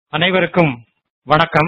அனைவருக்கும் வணக்கம்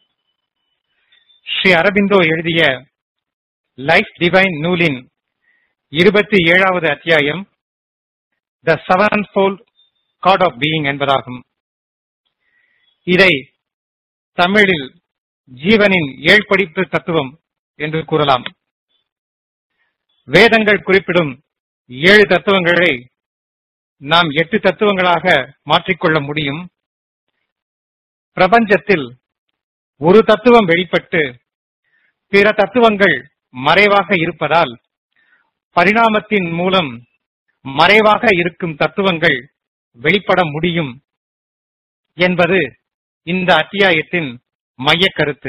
ஸ்ரீ அரபிந்தோ எழுதிய லைஃப் டிவைன் நூலின் இருபத்தி ஏழாவது அத்தியாயம் the seven fold God of being என்பதாகும் இதை தமிழில் ஜீவனின் ஏழ்படிப்பு தத்துவம் என்று கூறலாம் வேதங்கள் குறிப்பிடும் ஏழு தத்துவங்களை நாம் எட்டு தத்துவங்களாக மாற்றிக்கொள்ள முடியும் பிரபஞ்சத்தில் ஒரு தத்துவம் வெளிப்பட்டு பிற தத்துவங்கள் மறைவாக இருப்பதால் பரிணாமத்தின் மூலம் மறைவாக இருக்கும் தத்துவங்கள் வெளிப்பட முடியும் என்பது இந்த அத்தியாயத்தின் மைய கருத்து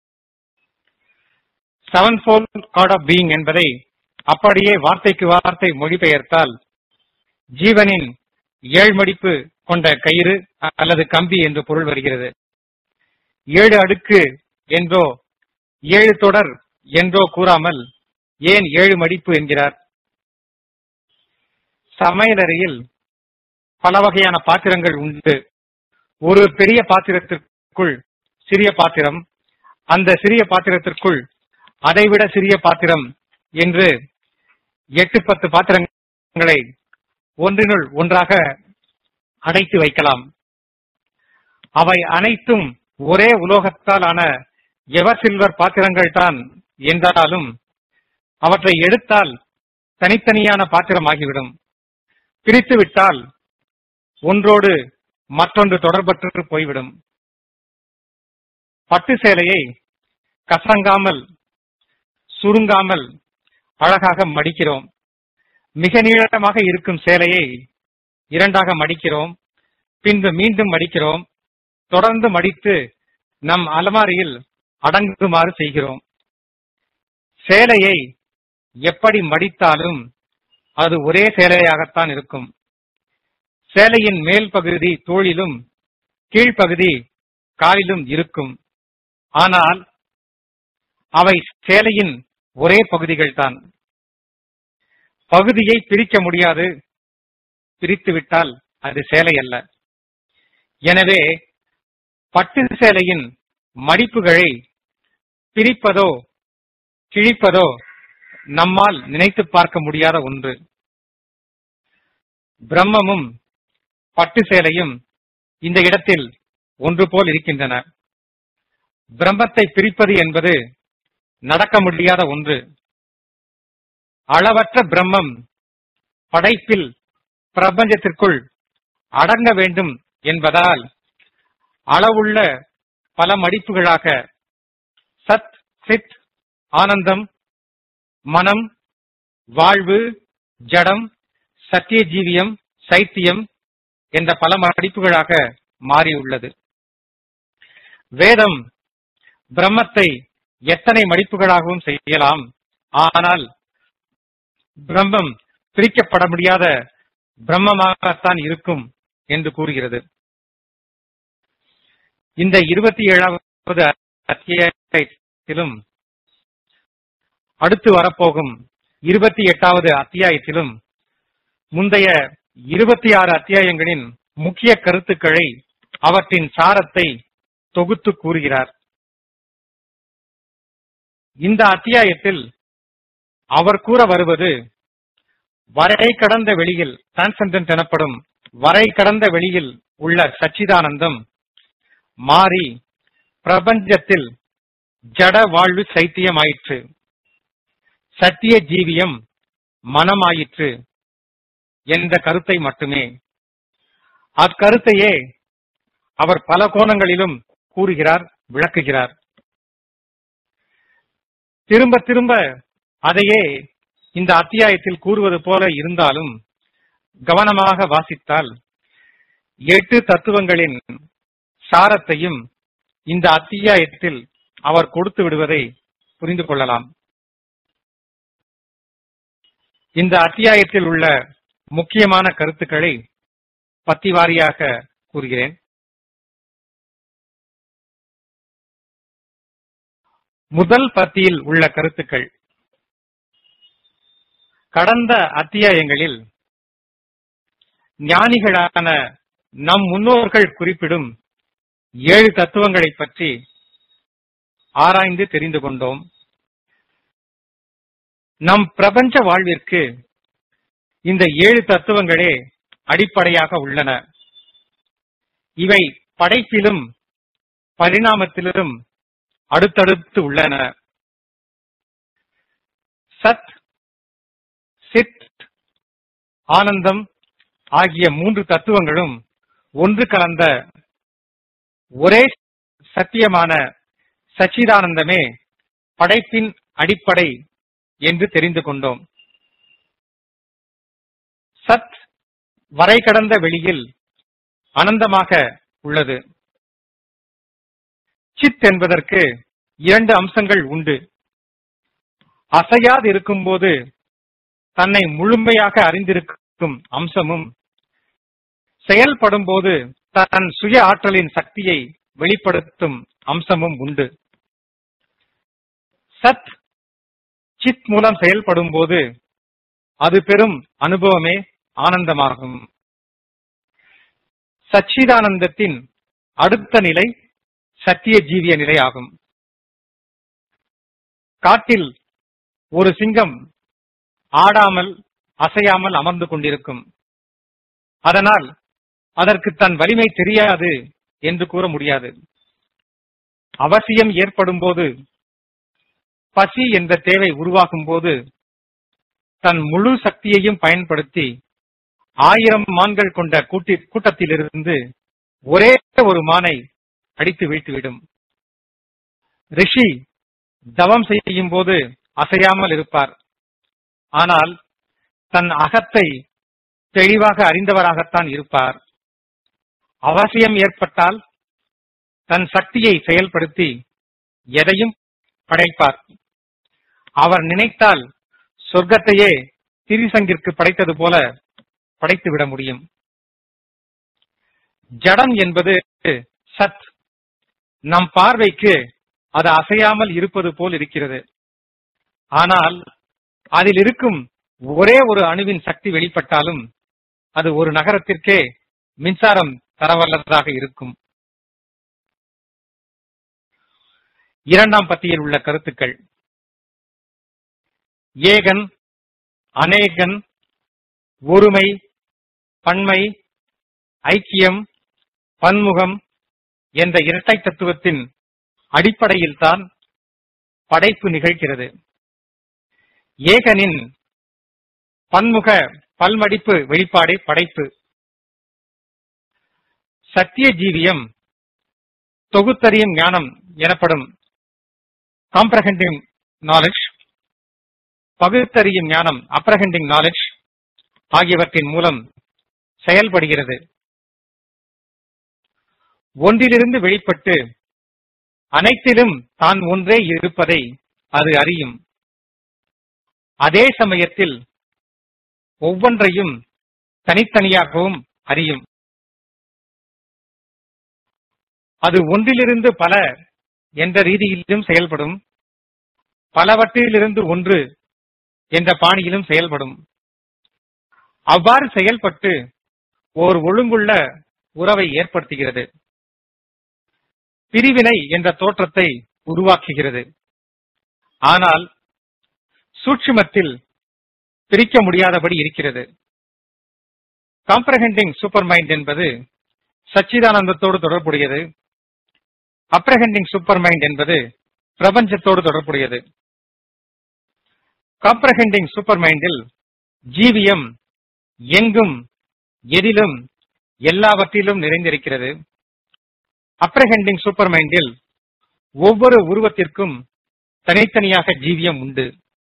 seven fold God of being என்பதை அப்படியே வார்த்தைக்கு வார்த்தை மொழிபெயர்த்தால் ஜீவனின் ஏழ்மடிப்பு கொண்ட கயிறு அல்லது கம்பி என்று பொருள் வருகிறது ஏழு அடுக்கு என்றோ ஏழு தொடர் என்றோ கூறாமல் ஏன் ஏழு மடிப்பு என்கிறார் சமையலறையில் பல வகையான பாத்திரங்கள் உண்டு ஒரு பெரிய பாத்திரத்திற்குள் சிறிய பாத்திரம் அந்த சிறிய பாத்திரத்திற்குள் அதைவிட சிறிய பாத்திரம் என்று எட்டு பத்து பாத்திரங்களை ஒன்றினுள் ஒன்றாக அடைத்து வைக்கலாம் அவை அனைத்தும் ஒரே உலோகத்தால் ஆன எவர் சில்வர் பாத்திரங்கள் தான் என்றாலும் அவற்றை எடுத்தால் தனித்தனியான பாத்திரமாகிவிடும் பிரித்து விட்டால் ஒன்றோடு மற்றொன்று தொடர்பற்று போய்விடும் பட்டு சேலையை கசங்காமல் சுருங்காமல் அழகாக மடிக்கிறோம் மிக நீளமாக இருக்கும் சேலையை இரண்டாக மடிக்கிறோம் பின்பு மீண்டும் மடிக்கிறோம் தொடர்ந்து மடித்து நம் அலமாரியில் அடங்குமாறு செய்கிறோம் சேலையை எப்படி மடித்தாலும் அது ஒரே சேலையாகத்தான் இருக்கும் சேலையின் மேல் பகுதி தோளிலும் கீழ்ப்பகுதி காலிலும் இருக்கும் ஆனால் அவை சேலையின் ஒரே பகுதிகள் தான் பகுதியை பிரிக்க முடியாது பிரித்துவிட்டால் அது சேலை அல்ல எனவே பட்டு சேலையின் மடிப்புகளை பிரிப்பதோ கிழிப்பதோ நம்மால் நினைத்து பார்க்க முடியாத ஒன்று பிரம்மமும் பட்டு சேலையும் இந்த இடத்தில் ஒன்று போல் இருக்கின்றன பிரம்மத்தை பிரிப்பது என்பது நடக்க முடியாத ஒன்று அளவற்ற பிரம்மம் படைப்பில் பிரபஞ்சத்திற்குள் அடங்க வேண்டும் என்பதால் அளவுள்ள பல மடிப்புகளாக சத் சித் ஆனந்தம் மனம் வாழ்வு ஜடம் சத்திய ஜீவியம் சைத்தியம் என்ற பல மடிப்புகளாக மாறியுள்ளது வேதம் பிரம்மத்தை எத்தனை மடிப்புகளாகவும் செய்யலாம் ஆனால் பிரம்மம் பிரிக்கப்பட முடியாத பிரம்மமாகத்தான் இருக்கும் என்று கூறுகிறது இந்த இருபத்தி ஏழாவது அத்தியாயத்திலும் அடுத்து வரப்போகும் இருபத்தி எட்டாவது அத்தியாயத்திலும் முந்தைய இருபத்தி ஆறு அத்தியாயங்களின் முக்கிய கருத்துக்களை அவற்றின் சாரத்தை தொகுத்து கூறுகிறார் இந்த அத்தியாயத்தில் அவர் கூற வருவது வரை கடந்த வெளியில் டிரான்சென்டென்ட் எனப்படும் வரை கடந்த வெளியில் உள்ள சச்சிதானந்தம் மாறி பிரபஞ்சத்தில் ஜட வாழ்வு சைத்தியமாயிற்று சத்திய ஜீவியம் மனமாயிற்று என்ற கருத்தை மட்டுமே அக்கருத்தையே அவர் பல கோணங்களிலும் கூறுகிறார் விளக்குகிறார் திரும்ப திரும்ப அதையே இந்த அத்தியாயத்தில் கூறுவது போல இருந்தாலும் கவனமாக வாசித்தால் எட்டு தத்துவங்களின் சாரத்தையும் இந்த அத்தியாயத்தில் அவர் கொடுத்து விடுவதை புரிந்து கொள்ளலாம் இந்த அத்தியாயத்தில் உள்ள முக்கியமான கருத்துக்களை பத்தி வாரியாக கூறுகிறேன் முதல் பத்தியில் உள்ள கருத்துக்கள் கடந்த அத்தியாயங்களில் ஞானிகளான நம் முன்னோர்கள் குறிப்பிடும் ஏழு தத்துவங்களைப் பற்றி ஆராய்ந்து தெரிந்து கொண்டோம் நம் பிரபஞ்ச வாழ்விற்கு இந்த ஏழு தத்துவங்களே அடிப்படையாக உள்ளன இவை படைப்பிலும் பரிணாமத்திலும் அடுத்தடுத்து உள்ளன சத் சித் ஆனந்தம் ஆகிய மூன்று தத்துவங்களும் ஒன்று கலந்த ஒரே சத்தியமான சச்சிதானந்தமே படைப்பின் அடிப்படை என்று தெரிந்து கொண்டோம் சத் வரை கடந்த வெளியில் அனந்தமாக உள்ளது சித் என்பதற்கு இரண்டு அம்சங்கள் உண்டு அசையாது இருக்கும்போது தன்னை முழுமையாக அறிந்திருக்கும் அம்சமும் செயல்படும் போது தன் சுய ஆற்றலின் சக்தியை வெளிப்படுத்தும் அம்சமும் உண்டு சத் சித் மூலம் செயல்படும் போது அது பெரும் அனுபவமே ஆனந்தமாகும் சச்சிதானந்தத்தின் அடுத்த நிலை சத்திய ஜீவிய நிலை ஆகும் காட்டில் ஒரு சிங்கம் ஆடாமல் அசையாமல் அமர்ந்து கொண்டிருக்கும் அதனால் அதற்கு தன் வலிமை தெரியாது என்று கூற முடியாது அவசியம் ஏற்படும் போது பசி என்ற தேவை உருவாகும் போது தன் முழு சக்தியையும் பயன்படுத்தி ஆயிரம் மான்கள் கொண்ட கூட்டி கூட்டத்திலிருந்து ஒரே ஒரு மானை அடித்து வீழ்த்திவிடும் ரிஷி தவம் செய்யும் போது அசையாமல் இருப்பார் ஆனால் தன் அகத்தை தெளிவாக அறிந்தவராகத்தான் இருப்பார் அவசியம் ஏற்பட்டால் தன் சக்தியை செயல்படுத்தி எதையும் படைப்பார் அவர் நினைத்தால் சொர்க்கத்தையே திரிசங்கிற்கு படைத்தது போல படைத்துவிட முடியும் ஜடம் என்பது சத் நம் பார்வைக்கு அது அசையாமல் இருப்பது போல் இருக்கிறது ஆனால் அதில் இருக்கும் ஒரே ஒரு அணுவின் சக்தி வெளிப்பட்டாலும் அது ஒரு நகரத்திற்கே மின்சாரம் தரவல்லதாக இருக்கும் இரண்டாம் பத்தியில் உள்ள கருத்துக்கள் ஏகன் அநேகன் ஒருமை பன்மை ஐக்கியம் பன்முகம் என்ற இரட்டை தத்துவத்தின் அடிப்படையில்தான் படைப்பு நிகழ்கிறது ஏகனின் பன்முக பல்மடிப்பு வெளிப்பாடே படைப்பு சத்திய ஜீவியம் தொகுத்தறியும் ஞானம் எனப்படும் காம்ப்ரஹெண்டிங் நாலேஜ் பகுத்தறியும் ஞானம் அப்ரஹெண்டிங் நாலேஜ் ஆகியவற்றின் மூலம் செயல்படுகிறது ஒன்றிலிருந்து வெளிப்பட்டு அனைத்திலும் தான் ஒன்றே இருப்பதை அது அறியும் அதே சமயத்தில் ஒவ்வொன்றையும் தனித்தனியாகவும் அறியும் அது ஒன்றிலிருந்து பல என்ற ரீதியிலும் செயல்படும் பலவற்றிலிருந்து ஒன்று என்ற பாணியிலும் செயல்படும் அவ்வாறு செயல்பட்டு ஓர் ஒழுங்குள்ள உறவை ஏற்படுத்துகிறது பிரிவினை என்ற தோற்றத்தை உருவாக்குகிறது ஆனால் சூட்சுமத்தில் பிரிக்க முடியாதபடி இருக்கிறது காம்ப்ரஹெண்டிங் சூப்பர் மைண்ட் என்பது சச்சிதானந்தத்தோடு தொடர்புடையது அப்ரஹெண்டிங் சூப்பர் மைண்ட் என்பது பிரபஞ்சத்தோடு தொடர்புடையது காம்ப்ரஹெண்டிங் சூப்பர் மைண்டில் ஜீவியம் எங்கும் எதிலும் எல்லாவற்றிலும் நிறைந்திருக்கிறது அப்ரஹெண்டிங் சூப்பர் மைண்டில் ஒவ்வொரு உருவத்திற்கும் தனித்தனியாக ஜீவியம் உண்டு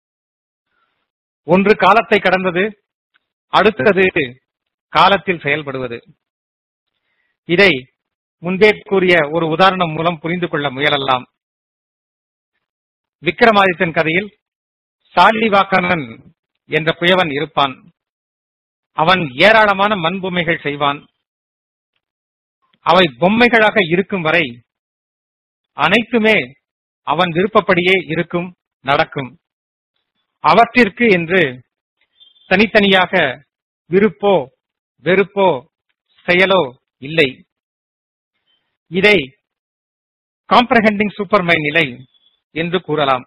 ஒன்று காலத்தை கடந்தது அடுத்தது காலத்தில் செயல்படுவது இதை முன்பே கூறிய ஒரு உதாரணம் மூலம் புரிந்து கொள்ள முயலலாம் விக்ரமாதித்தன் கதையில் சாலிவாக்கனன் என்ற புயவன் இருப்பான் அவன் ஏராளமான மண் பொம்மைகள் செய்வான் அவை பொம்மைகளாக இருக்கும் வரை அனைத்துமே அவன் விருப்பப்படியே இருக்கும் நடக்கும் அவற்றிற்கு என்று தனித்தனியாக விருப்போ வெறுப்போ செயலோ இல்லை இதை காம்ப்ரஹெண்டிங் சூப்பர் மைண்ட் நிலை என்று கூறலாம்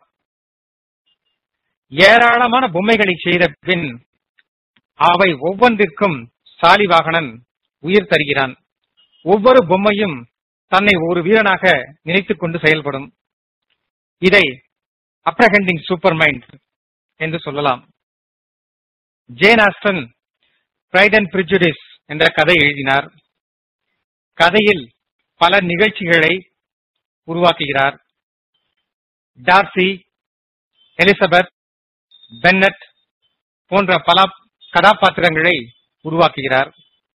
ஏராளமான பொம்மைகளை செய்த பின் அவை ஒவ்வொன்றிற்கும் சாலிவாகனன் உயிர் தருகிறான் ஒவ்வொரு பொம்மையும் தன்னை ஒரு வீரனாக நினைத்துக் கொண்டு செயல்படும் இதை அப்ரஹெண்டிங் சூப்பர் மைண்ட் என்று சொல்லலாம் Jane Austen Pride and Prejudice என்ற கதை எழுதினார் கதையில் பல நிகழ்ச்சிகளை உருவாக்குகிறார் டார்சி எலிசபெத் பென்னட் போன்ற பல கதாபாத்திரங்களை உருவாக்குகிறார்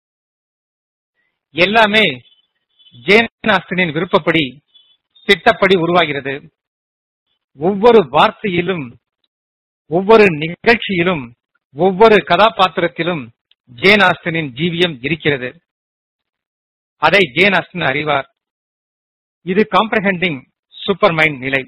எல்லாமே ஜேன் ஆஸ்டனின் விருப்பப்படி திட்டப்படி உருவாகிறது ஒவ்வொரு வார்த்தையிலும் ஒவ்வொரு நிகழ்ச்சியிலும் ஒவ்வொரு கதாபாத்திரத்திலும் ஜேன் ஆஸ்டனின் ஜீவியம் இருக்கிறது அதை ஜேன் ஆஸ்டன் அறிவார் இது காம்ப்ரஹெண்டிங் சூப்பர் மைண்ட் நிலை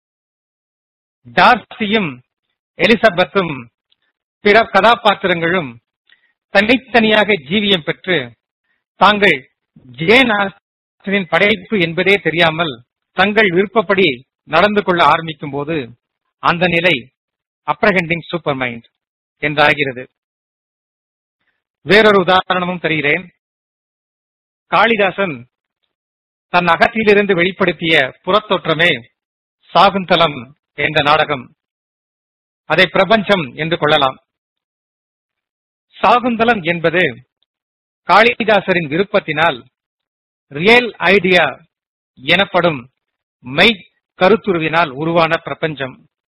டார்சியும் எலிசபெத்தும் பிற கதாபாத்திரங்களும் தனித்தனியாக ஜீவியம் பெற்று தாங்கள் ஜேன் ஆஸ்டனின் படைப்பு என்பதே தெரியாமல் தங்கள் விருப்பப்படி நடந்து கொள்ள ஆரம்பிக்கும் போது அந்த நிலை அப்ரஹெண்டிங் சூப்பர் மைண்ட் என்றாகிறது வேறொரு உதாரணமும் தருகிறேன் காளிதாசன் தன் அகத்திலிருந்து வெளிப்படுத்திய புறத்தோற்றமே சாகுந்தலம் என்ற நாடகம் அதை பிரபஞ்சம் என்று கொள்ளலாம் சாகுந்தலம் என்பது காளிதாசரின் விருப்பத்தினால் ரியல் ஐடியா எனப்படும் மெய் கருத்துருவினால் உருவான பிரபஞ்சம்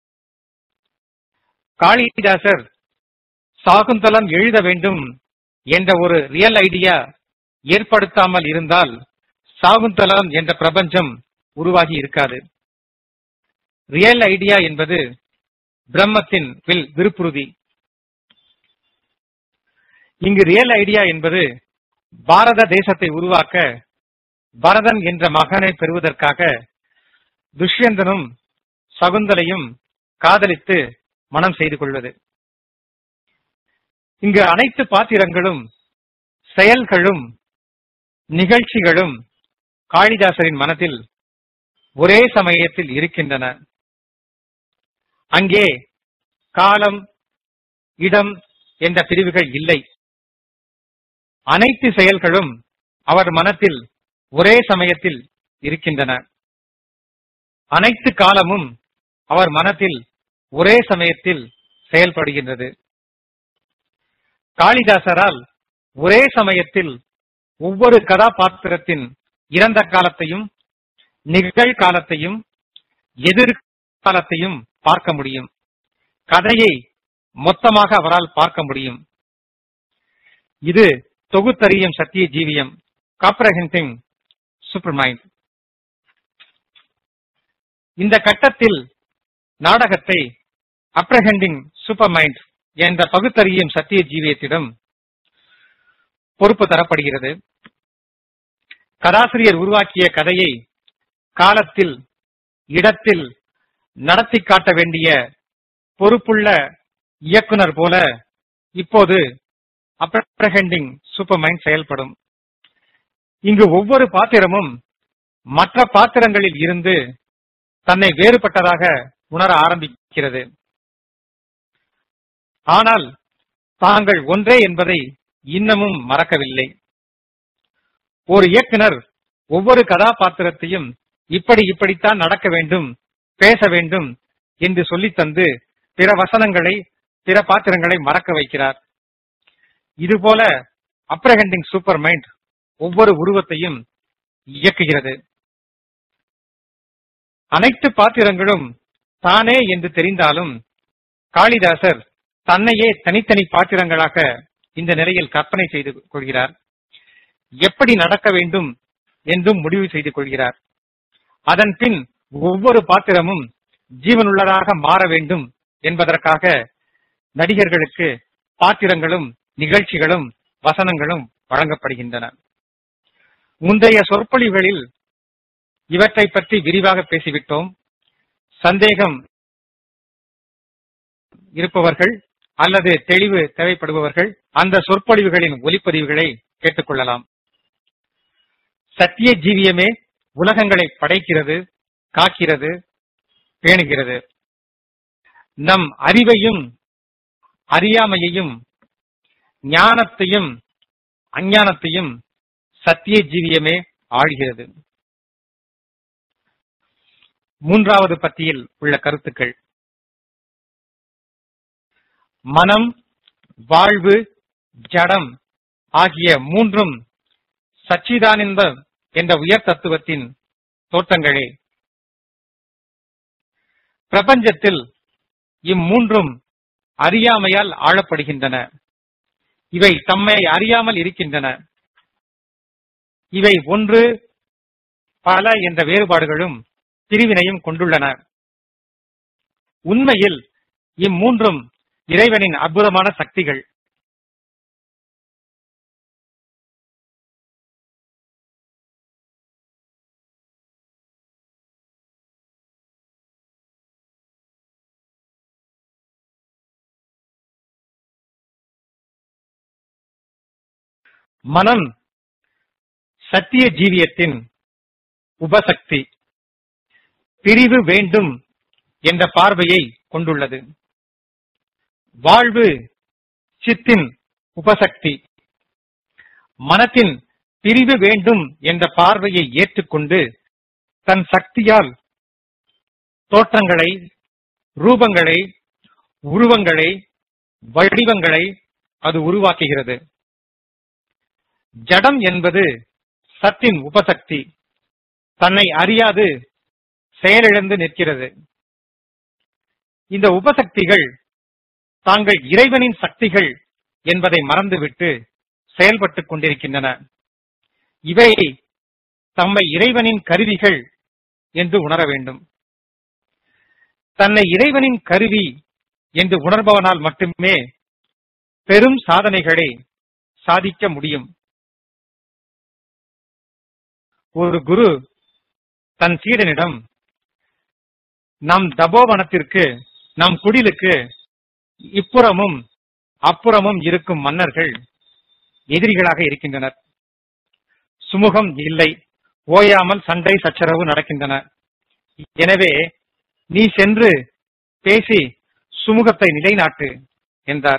காளிதாசர் சாகுந்தலம் எழுத வேண்டும் என்ற ஒரு ரியல் ஐடியா ஏற்படுத்தாமல் இருந்தால் சாகுந்தலம் என்ற பிரபஞ்சம் உருவாகி இருக்காது ரியல் ஐடியா என்பது பிரம்மத்தின் வில் விருப்புறுதி இங்கு ரியல் ஐடியா என்பது பாரத தேசத்தை உருவாக்க பரதன் என்ற மகனை பெறுவதற்காக துஷ்யந்தனும் சகுந்தலையும் காதலித்து மனம் செய்து கொள்வது இங்கு அனைத்து பாத்திரங்களும் செயல்களும் நிகழ்ச்சிகளும் காளிதாசரின் மனத்தில் ஒரே சமயத்தில் இருக்கின்றன அங்கே காலம் இடம் என்ற பிரிவுகள் இல்லை அனைத்து செயல்களும் அவர் மனத்தில் ஒரே சமயத்தில் இருக்கின்றன அனைத்து காலமும் அவர் மனத்தில் ஒரே சமயத்தில் செயல்படுகின்றது காளிதாசரால் ஒரே சமயத்தில் ஒவ்வொரு கதாபாத்திரத்தின் இறந்த காலத்தையும் நிகழ்காலத்தையும் எதிர்காலத்தையும் பார்க்க முடியும் கதையை மொத்தமாக அவரால் பார்க்க முடியும் இது தொகுத்தறியும் சத்திய ஜீவியம் காப்ரஹென்டிங் சூப்பர் மைண்ட் இந்த கட்டத்தில் நாடகத்தை அப்ரஹெண்டிங் சூப்பர் மைண்ட் என்ற பகுத்தறியும் சத்திய ஜீவியத்திடம் பொறுப்பு தரப்படுகிறது கதாசிரியர் உருவாக்கிய கதையை காலத்தில் இடத்தில் நடத்தி காட்ட வேண்டிய பொறுப்புள்ள இயக்குனர் போல இப்போது அப்ரஹெண்டிங் சூப்பர் மைண்ட் செயல்படும் இங்கு ஒவ்வொரு பாத்திரமும் மற்ற பாத்திரங்களில் இருந்து தன்னை வேறுபட்டதாக உணர ஆரம்பிக்கிறது ஆனால் தாங்கள் ஒன்றே என்பதை இன்னமும் மறக்கவில்லை ஒரு இயக்குனர் ஒவ்வொரு கதாபாத்திரத்தையும் இப்படி இப்படித்தான் நடக்க வேண்டும் பேச வேண்டும் என்று சொல்லித் தந்து பிற வசனங்களை பிற பாத்திரங்களை மறக்க வைக்கிறார் இதுபோல அப்ரஹெண்டிங் சூப்பர் மைண்ட் ஒவ்வொரு உருவத்தையும் இயக்குகிறது அனைத்து பாத்திரங்களும் தானே என்று தெரிந்தாலும் காளிதாசர் தன்னையே தனித்தனி பாத்திரங்களாக இந்த நிலையில் கற்பனை செய்து கொள்கிறார் எப்படி நடக்க வேண்டும் என்றும் முடிவு செய்து கொள்கிறார் அதன் பின் ஒவ்வொரு பாத்திரமும் ஜீவனுள்ளதாக மாற வேண்டும் என்பதற்காக நடிகர்களுக்கு பாத்திரங்களும் நிகழ்ச்சிகளும் வசனங்களும் வழங்கப்படுகின்றன முந்தைய சொற்பொழிவுகளில் இவற்றை பற்றி விரிவாக பேசிவிட்டோம் சந்தேகம் இருப்பவர்கள் அல்லது தெளிவு தேவைப்படுபவர்கள் அந்த சொற்பொழிவுகளின் ஒலிப்பதிவுகளை கேட்டுக்கொள்ளலாம் சத்திய ஜீவியமே உலகங்களை படைக்கிறது காக்கிறது பேணுகிறது நம் அறிவையும் அறியாமையையும் ஞானத்தையும் அஞ்ஞானத்தையும் சத்திய ஜீவியமே ஆழ்கிறது மூன்றாவது பத்தியில் உள்ள கருத்துக்கள் மனம் வாழ்வு ஜடம் ஆகிய மூன்றும் சச்சிதானந்த என்ற உயர் தத்துவத்தின் தோற்றங்களே பிரபஞ்சத்தில் இம்மூன்றும் அறியாமையால் ஆளப்படுகின்றன இவை தம்மை அறியாமல் இருக்கின்றன இவை ஒன்று பல என்ற வேறுபாடுகளும் பிரிவினையும் கொண்டுள்ளன உண்மையில் இம்மூன்றும் இறைவனின் அற்புதமான சக்திகள் மனம் சத்திய ஜீவியத்தின் உபசக்தி பிரிவு வேண்டும் என்ற பார்வையை கொண்டுள்ளது வாழ்வு சித்தின் உபசக்தி மனத்தின் பிரிவு வேண்டும் என்ற பார்வையை ஏற்றுக்கொண்டு தன் சக்தியால் தோற்றங்களை ரூபங்களை உருவங்களை வடிவங்களை அது உருவாக்குகிறது ஜடம் என்பது சத்தின் உபசக்தி தன்னை அறியாது செயலிழந்து நிற்கிறது இந்த உபசக்திகள் தாங்கள் இறைவனின் சக்திகள் என்பதை மறந்துவிட்டு செயல்பட்டுக் கொண்டிருக்கின்றன இவை தம்மை இறைவனின் கருவிகள் என்று உணர வேண்டும் தன்னை இறைவனின் கருவி என்று உணர்பவனால் மட்டுமே பெரும் சாதனைகளை சாதிக்க முடியும் ஒரு குரு தன் சீடனிடம் நம் தபோவனத்திற்கு நம் குடிலுக்கு இப்புறமும் அப்புறமும் இருக்கும் மன்னர்கள் எதிரிகளாக இருக்கின்றனர் சுமூகம் இல்லை ஓயாமல் சண்டை சச்சரவு நடக்கின்றன எனவே நீ சென்று பேசி சுமூகத்தை நிலைநாட்டு என்றார்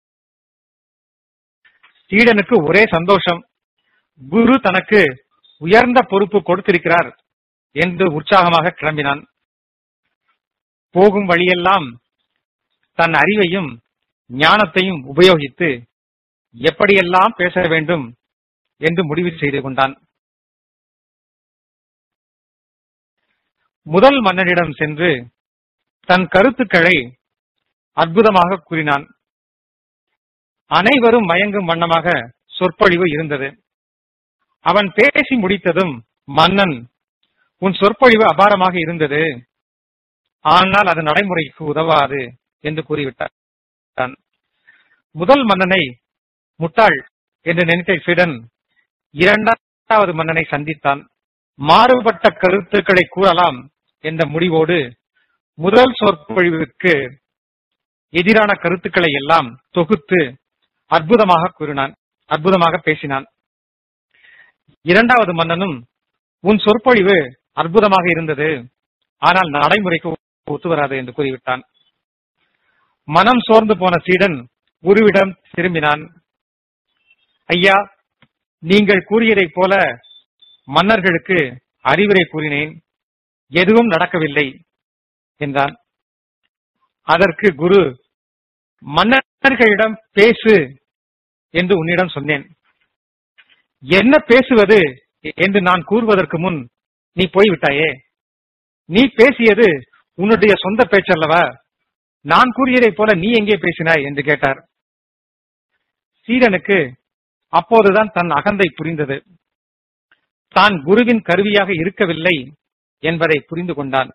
சீடனுக்கு ஒரே சந்தோஷம் குரு தனக்கு உயர்ந்த பொறுப்பு கொடுத்திருக்கிறார் என்று உற்சாகமாக கிளம்பினான் போகும் வழியெல்லாம் தன் அறிவையும் ஞானத்தையும் உபயோகித்து எப்படியெல்லாம் பேச வேண்டும் என்று முடிவு செய்து கொண்டான் முதல் மன்னனிடம் சென்று தன் கருத்துக்களை அற்புதமாக கூறினான் அனைவரும் மயங்கும் வண்ணமாக சொற்பொழிவு இருந்தது அவன் பேசி முடித்ததும் மன்னன் உன் சொற்பொழிவு அபாரமாக இருந்தது ஆனால் அது நடைமுறைக்கு உதவாது என்று கூறிவிட்டான் முதல் மன்னனை முட்டாள் என்று நினைத்த சீடன் இரண்டாவது மன்னனை சந்தித்தான் மாறுபட்ட கருத்துக்களை கூறலாம் என்ற முடிவோடு முதல் சொற்பொழிவுக்கு எதிரான கருத்துக்களை எல்லாம் தொகுத்து அற்புதமாக கூறினான் அற்புதமாக பேசினான் இரண்டாவது மன்னனும் உன் சொற்பொழிவு அற்புதமாக இருந்தது ஆனால் நடைமுறைக்கு ஒத்து வராது என்று கூறிவிட்டான் மனம் சோர்ந்து போன சீடன் குருவிடம் திரும்பினான் ஐயா நீங்கள் கூறியதைப் போல மன்னர்களுக்கு அறிவுரை கூறினேன் எதுவும் நடக்கவில்லை என்றான் அதற்கு குரு மன்னர்களிடம் பேசு என்று உன்னிடம் சொன்னேன் என்ன பேசுவது என்று நான் கூறுவதற்கு முன் நீ போய்விட்டாயே நீ பேசியது உன்னுடைய சொந்த பேச்சல்லவா நான் கூறியதைப் போல நீ எங்கே பேசினாய் என்று கேட்டார் சீடனுக்கு அப்போதுதான் தன் அகந்தை புரிந்தது தான் குருவின் கருவியாக இருக்கவில்லை என்பதை புரிந்து கொண்டான்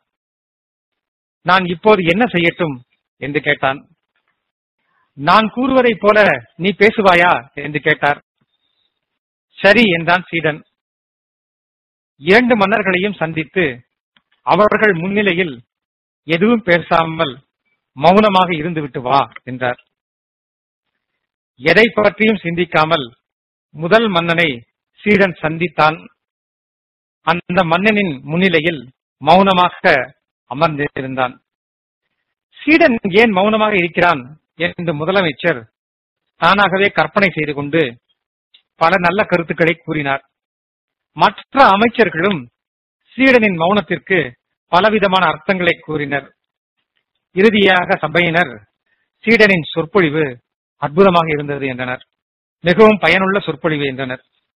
நான் இப்போது என்ன செய்யட்டும் என்று கேட்டான் நான் கூறுவதைப் போல நீ பேசுவாயா என்று கேட்டார் சரி என்றான் சீடன் இரண்டு மன்னர்களையும் சந்தித்து அவர்கள் முன்னிலையில் எதுவும் பேசாமல் மௌனமாக இருந்துவிட்டு வா என்றார் எதை பற்றியும் சிந்திக்காமல் முதல் மன்னனை சீடன் சந்தித்தான் அந்த மன்னனின் முன்னிலையில் மௌனமாக அமர்ந்திருந்தான் சீடன் ஏன் மௌனமாக இருக்கிறான் என்று முதலமைச்சர் தானாகவே கற்பனை செய்து கொண்டு பல நல்ல கருத்துக்களை கூறினார் மற்ற அமைச்சர்களும் சீடனின் மௌனத்திற்கு பலவிதமான அர்த்தங்களை கூறினர் இறுதியாக சபையினர் சீடனின் சொற்பொழிவு அற்புதமாக இருந்தது என்றனர் மிகவும் பயனுள்ள சொற்பொழிவு என்றனர்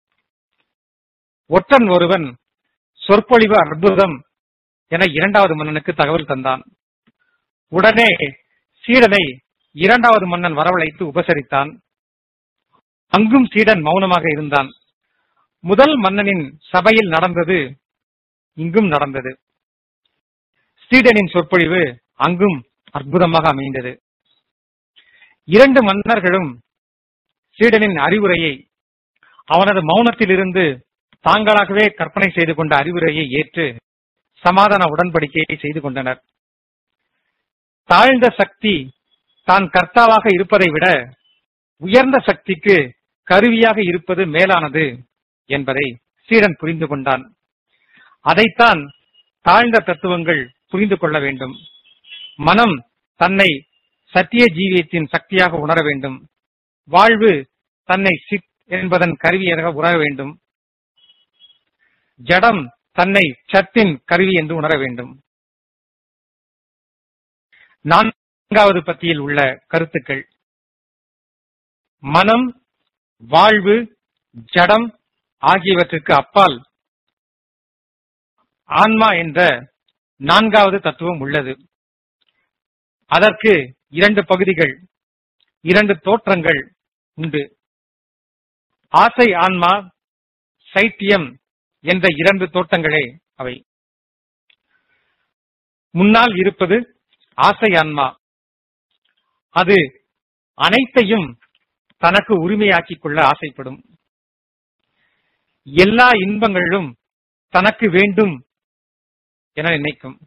ஒற்றன் ஒருவன் சொற்பொழிவு அற்புதம் என இரண்டாவது மன்னனுக்கு தகவல் தந்தான் உடனே சீடனை இரண்டாவது மன்னன் வரவழைத்து உபசரித்தான் அங்கும் சீடன் மௌனமாக இருந்தான் முதல் மன்னனின் சபையில் நடந்தது இங்கும் நடந்தது சீடனின் சொற்பொழிவு அங்கும் அற்புதமாக அமைந்தது இரண்டு மன்னர்களும் சீடனின் அறிவுரையை அவனது மௌனத்திலிருந்து தாங்களாகவே கற்பனை செய்து கொண்ட அறிவுரையை ஏற்று சமாதான உடன்படிக்கையை செய்து கொண்டனர் தாழ்ந்த சக்தி தான் கர்த்தாவாக இருப்பதை விட உயர்ந்த சக்திக்கு கருவியாக இருப்பது மேலானது என்பதை சீடன் புரிந்து கொண்டான் அதைத்தான் தாழ்ந்த தத்துவங்கள் புரிந்து கொள்ள வேண்டும் மனம் தன்னை சத்திய ஜீவியத்தின் சக்தியாக உணர வேண்டும் வாழ்வு தன்னை சித் என்பதன் கருவியாக உணர வேண்டும் ஜடம் தன்னை சத்தின் கருவி என்று உணர வேண்டும் நான்காவது பத்தியில் உள்ள கருத்துக்கள் மனம் வாழ்வு ஜடம் ஆகியவற்றுக்கு அப்பால் ஆன்மா என்ற நான்காவது தத்துவம் உள்ளது அதற்கு இரண்டு பகுதிகள் இரண்டு தோற்றங்கள் உண்டு ஆசை ஆன்மா சைத்தியம் என்ற இரண்டு தோட்டங்களே அவை முன்னால் இருப்பது ஆசை ஆன்மா அது அனைத்தையும் தனக்கு உரிமையாக்கிக் கொள்ள ஆசைப்படும் எல்லா இன்பங்களிலும் தனக்கு வேண்டும் என நினைக்கும்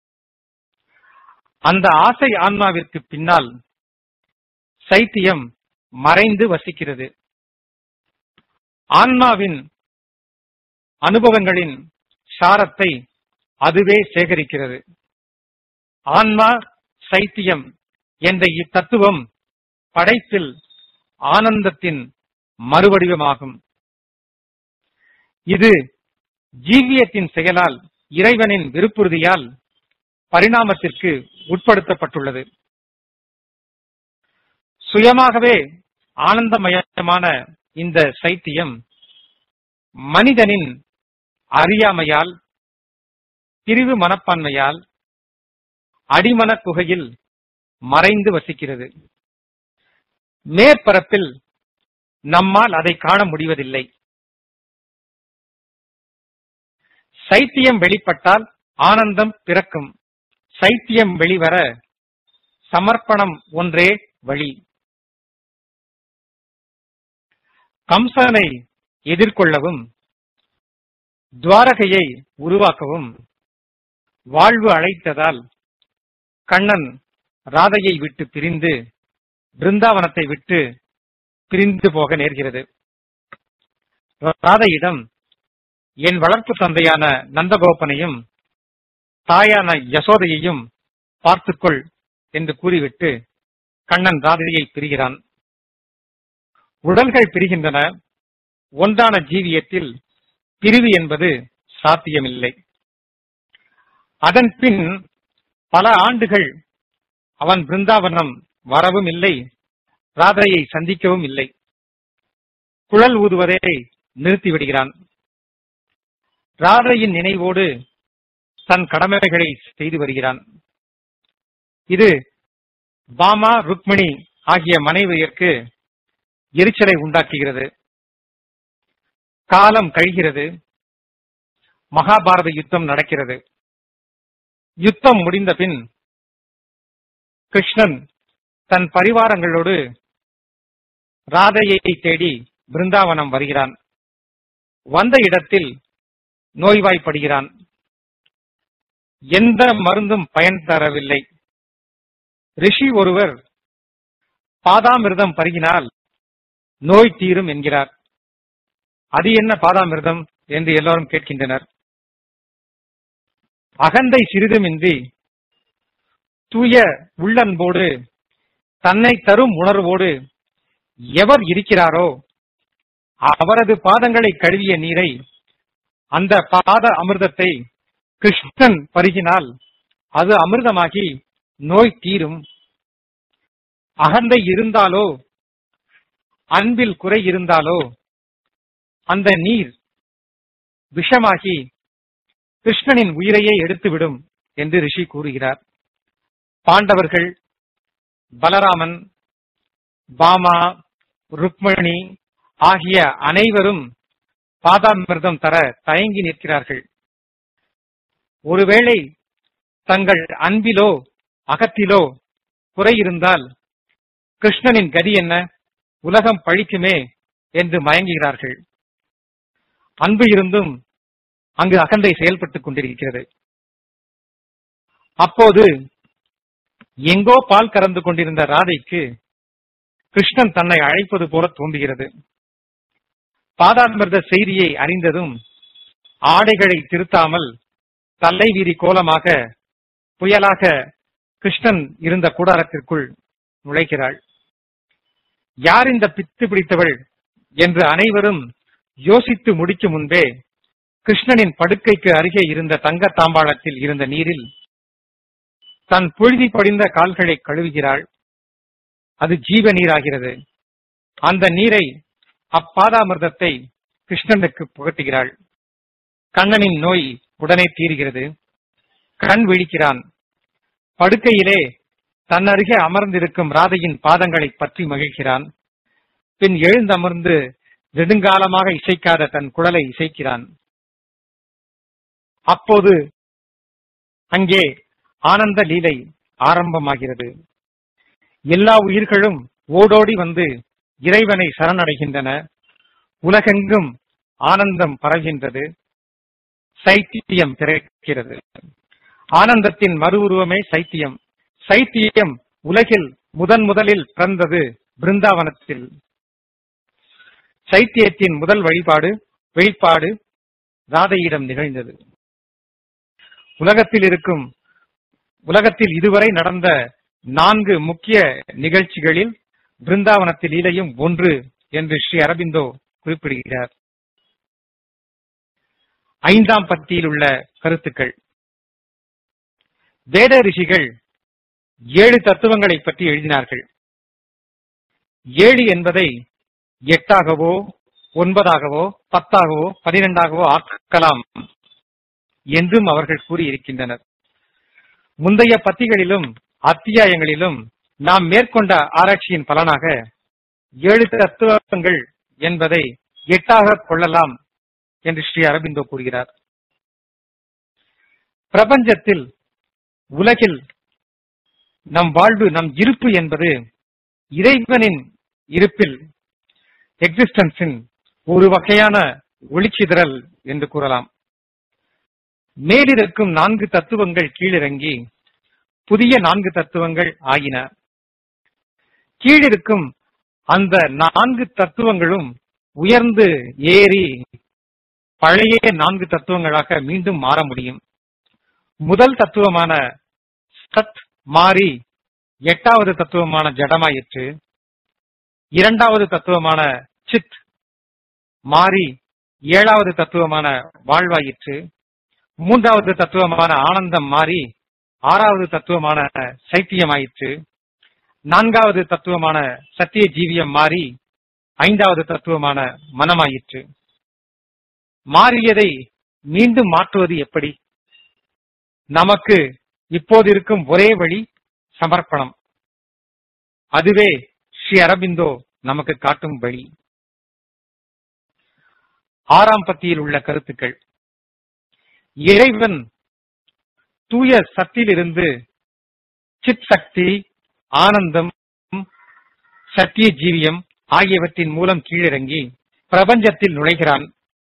அந்த ஆசை ஆன்மாவிற்கு பின்னால் சைத்தியம் மறைந்து வசிக்கிறது ஆன்மாவின் அனுபவங்களின் சாரத்தை அதுவே சேகரிக்கிறது ஆன்மா சைத்தியம் என்ற இத்தத்துவம் படைப்பில் ஆனந்தத்தின் மறுவடிவமாகும் இது ஜீவியத்தின் செயலால் இறைவனின் விருப்புறுதியால் பரிணாமத்திற்கு உட்படுத்தப்பட்டுள்ளது சுயமாகவே ஆனந்தமயமான இந்த சைத்தியம் மனிதனின் அறியாமையால் பிரிவு மனப்பான்மையால் அடிமன குகையில் மறைந்து வசிக்கிறது மேற்பரப்பில் நம்மால் அதை காண முடிவதில்லை சைத்தியம் வெளிப்பட்டால் ஆனந்தம் பிறக்கும் சைத்தியம் வெளிவர சமர்ப்பணம் ஒன்றே வழி கம்சனை எதிர்கொள்ளவும் துவாரகையை உருவாக்கவும் வாழ்வு அழைத்ததால் கண்ணன் ராதையை விட்டு பிரிந்து பிருந்தாவனத்தை விட்டு பிரிந்து போக நேர்கிறது ராதையிடம் என் வளர்ப்பு தந்தையான நந்தகோபனையும் தாயான யசோதையையும் பார்த்துக்கொள் என்று கூறிவிட்டு கண்ணன் ராதையை பிரிகிறான் உடல்கள் பிரிகின்றன ஒன்றான ஜீவியத்தில் பிரிவு என்பது சாத்தியமில்லை அதன் பின் பல ஆண்டுகள் அவன் பிருந்தாவனம் வரவும் இல்லை ராதையை சந்திக்கவும் இல்லை குழல் ஊதுவதை நிறுத்திவிடுகிறான் ராதையின் நினைவோடு தன் கடமைகளை செய்து வருகிறான் இது பாமா ருக்மிணி ஆகிய மனைவியருக்கு எரிச்சலை உண்டாக்குகிறது காலம் கழிகிறது மகாபாரத யுத்தம் நடக்கிறது யுத்தம் முடிந்த பின் கிருஷ்ணன் தன் பரிவாரங்களோடு ராதையை தேடி பிருந்தாவனம் வருகிறான் வந்த இடத்தில் நோய்வாய்ப்படுகிறான் எந்த மருந்தும் பயன் தரவில்லை ரிஷி ஒருவர் பாதாமிர்தம் பருகினால் நோய் தீரும் என்கிறார் அது என்ன பாதாமிர்தம் என்று எல்லோரும் கேட்கின்றனர் அகந்தை சிறிதுமின்றி தூய உள்ளன்போடு தன்னை தரும் உணர்வோடு எவர் இருக்கிறாரோ அவரது பாதங்களை கழுவிய நீரை அந்த பாத அமிர்தத்தை கிருஷ்ணன் பருகினால் அது அமிர்தமாகி நோய் தீரும் அகந்தை இருந்தாலோ அன்பில் குறை இருந்தாலோ அந்த நீர் விஷமாகி கிருஷ்ணனின் உயிரையே எடுத்துவிடும் என்று ரிஷி கூறுகிறார் பாண்டவர்கள் பலராமன் பாமா ருக்மணி ஆகிய அனைவரும் பாதாமிர்தம் தர தயங்கி நிற்கிறார்கள் ஒருவேளை தங்கள் அன்பிலோ அகத்திலோ குறை இருந்தால் கிருஷ்ணனின் கதி என்ன உலகம் பழிக்குமே என்று மயங்குகிறார்கள் அன்பு இருந்தும் அங்கு அகந்தை செயல்பட்டுக் கொண்டிருக்கிறது அப்போது எங்கோ பால் கறந்து கொண்டிருந்த ராதைக்கு கிருஷ்ணன் தன்னை அழைப்பது போல தோன்றுகிறது பாதாமிர்த செய்தியை அறிந்ததும் ஆடைகளை திருத்தாமல் தலைவீரி கோலமாக புயலாக கிருஷ்ணன் இருந்த கூடாரத்திற்குள் நுழைகிறாள் யார் இந்த பித்து பிடித்தவள் என்று அனைவரும் யோசித்து முடிக்கும் முன்பே கிருஷ்ணனின் படுக்கைக்கு அருகே இருந்த தங்க தாம்பாளத்தில் இருந்த நீரில் தன் புழுதி படிந்த கால்களை கழுவுகிறாள் அது ஜீவ நீராகிறது அந்த நீரை அப்பாதாமிர்தத்தை கிருஷ்ணனுக்கு புகட்டுகிறாள் கண்ணனின் நோய் உடனே தீருகிறது கண் விழிக்கிறான் படுக்கையிலே தன் அருகே அமர்ந்திருக்கும் ராதையின் பாதங்களை பற்றி மகிழ்கிறான் பின் எழுந்தமர்ந்து நெடுங்காலமாக இசைக்காத தன் குழலை இசைக்கிறான் அப்போது அங்கே ஆனந்த லீலை ஆரம்பமாகிறது எல்லா உயிர்களும் ஓடோடி வந்து இறைவனை சரணடைகின்றன உலகெங்கும் ஆனந்தம் பரவுகின்றது சைத்தியம் பிறக்கிறது ஆனந்தத்தின் மறு உருவமே சைத்தியம் சைத்தியம் உலகில் முதன் முதலில் பிறந்தது பிருந்தாவனத்தில் சைத்தியத்தின் முதல் வழிபாடு வெளிப்பாடு ராதையிடம் நிகழ்ந்தது உலகத்தில் இருக்கும் உலகத்தில் இதுவரை நடந்த நான்கு முக்கிய நிகழ்ச்சிகளில் பிருந்தாவனத்தில் லீலையும் ஒன்று என்று ஸ்ரீ அரபிந்தோ குறிப்பிடுகிறார் ஐந்தாம் பத்தியில் உள்ள கருத்துக்கள் வேத ரிஷிகள் ஏழு தத்துவங்களை பற்றி எழுதினார்கள் ஏழு என்பதை எட்டாகவோ ஒன்பதாகவோ பத்தாகவோ பனிரெண்டாகவோ ஆக்கலாம் என்றும் அவர்கள் கூறியிருக்கின்றனர் முந்தைய பத்திகளிலும் அத்தியாயங்களிலும் நாம் மேற்கொண்ட ஆராய்ச்சியின் பலனாக ஏழு தத்துவங்கள் என்பதை எட்டாக கொள்ளலாம் என்று ஸ்ரீ அரபிந்தோ கூறுகிறார் பிரபஞ்சத்தில் உலகில் நம் வாழ்வு நம் இருப்பு என்பது இறைவனின் இருப்பில் எக்ஸிஸ்டன்ஸின் ஒரு வகையான ஒளிச்சிதறல் என்று கூறலாம் மேலிருக்கும் நான்கு தத்துவங்கள் கீழிறங்கி புதிய நான்கு தத்துவங்கள் ஆயின கீழிருக்கும் அந்த நான்கு தத்துவங்களும் உயர்ந்து ஏறி பழைய நான்கு தத்துவங்களாக மீண்டும் மாற முடியும் முதல் தத்துவமான சத் மாறி எட்டாவது தத்துவமான ஜடமாயிற்று இரண்டாவது தத்துவமான சித் மாறி ஏழாவது தத்துவமான வாழ்வாயிற்று மூன்றாவது தத்துவமான ஆனந்தம் மாறி ஆறாவது தத்துவமான சைத்தியமாயிற்று நான்காவது தத்துவமான சத்திய ஜீவியம் மாறி ஐந்தாவது தத்துவமான மனமாயிற்று மாறியதை மீண்டும் மாற்றுவது எப்படி நமக்கு இப்போது இருக்கும் ஒரே வழி சமர்ப்பணம் அதுவே ஸ்ரீ அரபிந்தோ நமக்கு காட்டும் வழி ஆறாம் பத்தியில் உள்ள கருத்துக்கள் இறைவன் தூய சத்திலிருந்து சித் சக்தி ஆனந்தம் சத்திய ஜீவியம் ஆகியவற்றின் மூலம் கீழிறங்கி பிரபஞ்சத்தில் நுழைகிறான்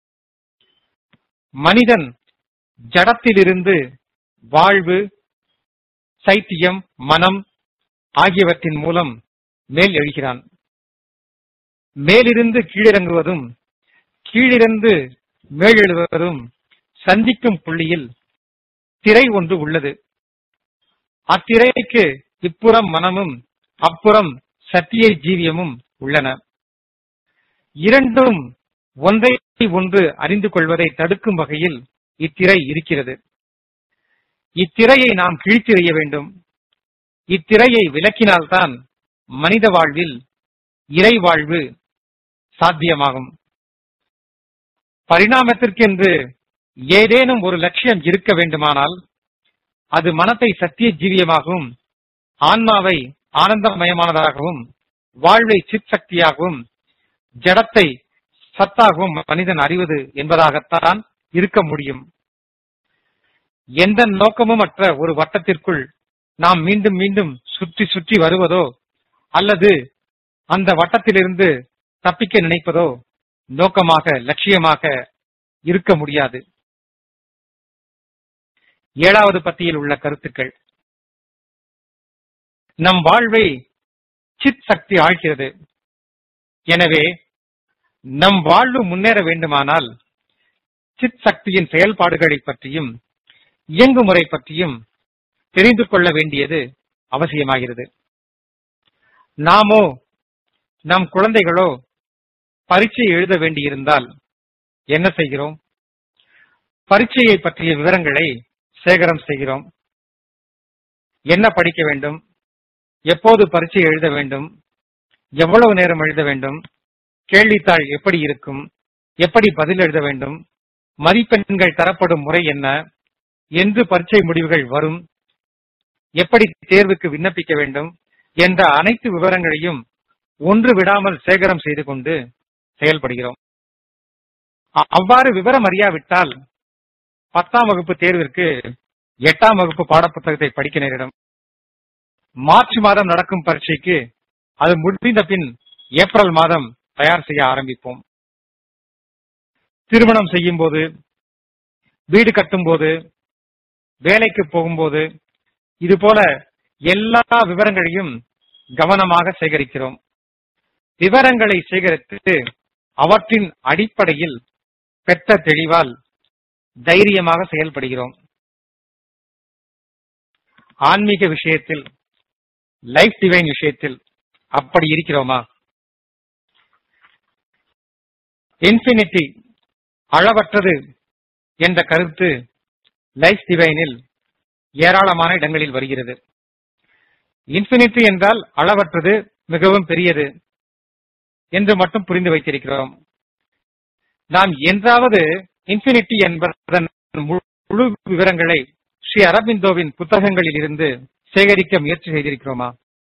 மனிதன் ஜடத்திலிருந்து வாழ்வு சைத்தியம் மனம் ஆகியவற்றின் மூலம் மேல் எழுகிறான் மேலிருந்து கீழிறங்குவதும் கீழிருந்து மேலெழுவதும் சந்திக்கும் புள்ளியில் திரை ஒன்று உள்ளது அத்திரைக்கு இப்புறம் மனமும் அப்புறம் சத்திய ஜீவியமும் உள்ளன இரண்டும் ஒன்றை ஒன்று அறிந்து கொள்வதை தடுக்கும் வகையில் இத்திரை இருக்கிறது இத்திரையை நாம் கிழித்தெறிய வேண்டும் இத்திரையை விலக்கினால்தான் மனித வாழ்வில் இறை வாழ்வு சாத்தியமாகும் பரிணாமத்திற்கென்று ஏதேனும் ஒரு லட்சியம் இருக்க வேண்டுமானால் அது மனத்தை சத்திய ஜீவியமாகவும் ஆன்மாவை ஆனந்தமயமானதாகவும் வாழ்வை சித் சக்தியாகவும் ஜடத்தை சத்தாகவும் மனிதன் அறிவது என்பதாகத்தான் இருக்க முடியும் எந்த நோக்கமும் அற்ற ஒரு வட்டத்திற்குள் நாம் மீண்டும் மீண்டும் சுற்றி சுற்றி வருவதோ அல்லது அந்த வட்டத்திலிருந்து தப்பிக்க நினைப்பதோ நோக்கமாக லட்சியமாக இருக்க முடியாது ஏழாவது பத்தியில் உள்ள கருத்துக்கள் நம் வாழ்வை சித் சக்தி ஆழ்கிறது எனவே நம் வாழ்வு முன்னேற வேண்டுமானால் சித் சக்தியின் செயல்பாடுகளை பற்றியும் இயங்குமுறை பற்றியும் தெரிந்து கொள்ள வேண்டியது அவசியமாகிறது நாமோ நம் குழந்தைகளோ பரீட்சை எழுத வேண்டியிருந்தால் என்ன செய்கிறோம் பரீட்சையை பற்றிய விவரங்களை சேகரம் செய்கிறோம் என்ன படிக்க வேண்டும் எப்போது பரீட்சை எழுத வேண்டும் எவ்வளவு நேரம் எழுத வேண்டும் கேள்வித்தாள் எப்படி இருக்கும் எப்படி பதில் எழுத வேண்டும் மதிப்பெண்கள் தரப்படும் முறை என்ன என்று பரீட்சை முடிவுகள் வரும் எப்படி தேர்வுக்கு விண்ணப்பிக்க வேண்டும் என்ற அனைத்து விவரங்களையும் ஒன்று விடாமல் சேகரம் செய்து கொண்டு செயல்படுகிறோம் அ- அவ்வாறு விவரம் அறியாவிட்டால் பத்தாம் வகுப்பு தேர்விற்கு எட்டாம் வகுப்பு பாடப்புத்தகத்தை படிக்க நேரிடும் மார்ச் மாதம் நடக்கும் பரீட்சைக்கு அது முடிந்த பின் ஏப்ரல் மாதம் தயார் செய்ய ஆரம்பிப்போம் திருமணம் செய்யும் போது வீடு கட்டும் போது வேலைக்கு போகும்போது இது போல எல்லா விவரங்களையும் கவனமாக சேகரிக்கிறோம் விவரங்களை சேகரித்து அவற்றின் அடிப்படையில் பெற்ற தெளிவால் தைரியமாக செயல்படுகிறோம் ஆன்மீக விஷயத்தில் லைஃப் டிவைன் விஷயத்தில் அப்படி இருக்கிறோமா இன்ஃபினிட்டி அளவற்றது என்ற கருத்து லைஃப் டிவைனில் ஏராளமான இடங்களில் வருகிறது இன்ஃபினிட்டி என்றால் அளவற்றது மிகவும் பெரியது என்று மட்டும் புரிந்து வைத்திருக்கிறோம் நாம் என்றாவது இன்ஃபினிட்டி என்பதன் முழு விவரங்களை ஸ்ரீ அரபிந்தோவின் புத்தகங்களில் இருந்து சேகரிக்க முயற்சி செய்திருக்கிறோமா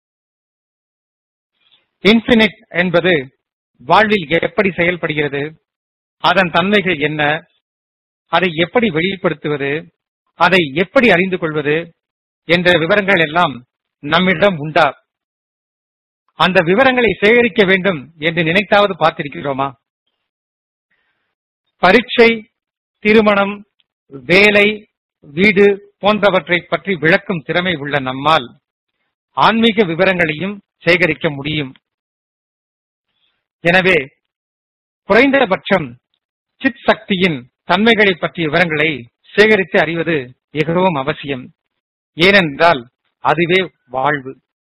இன்ஃபினிட் என்பது வாழ்வில் எப்படி செயல்படுகிறது அதன் தன்மைகள் என்ன அதை எப்படி வெளிப்படுத்துவது அதை எப்படி அறிந்து கொள்வது என்ற விவரங்கள் எல்லாம் நம்மிடம் உண்டா அந்த விவரங்களை சேகரிக்க வேண்டும் என்று நினைத்தாவது பார்த்திருக்கிறோமா பரீட்சை திருமணம் வேலை வீடு போன்றவற்றை பற்றி விளக்கும் திறமை உள்ள நம்மால் ஆன்மீக விவரங்களையும் சேகரிக்க முடியும் எனவே குறைந்தபட்சம் சித் சக்தியின் தன்மைகளை பற்றிய விவரங்களை சேகரித்து அறிவது மிகவும் அவசியம் ஏனென்றால் அதுவே வாழ்வு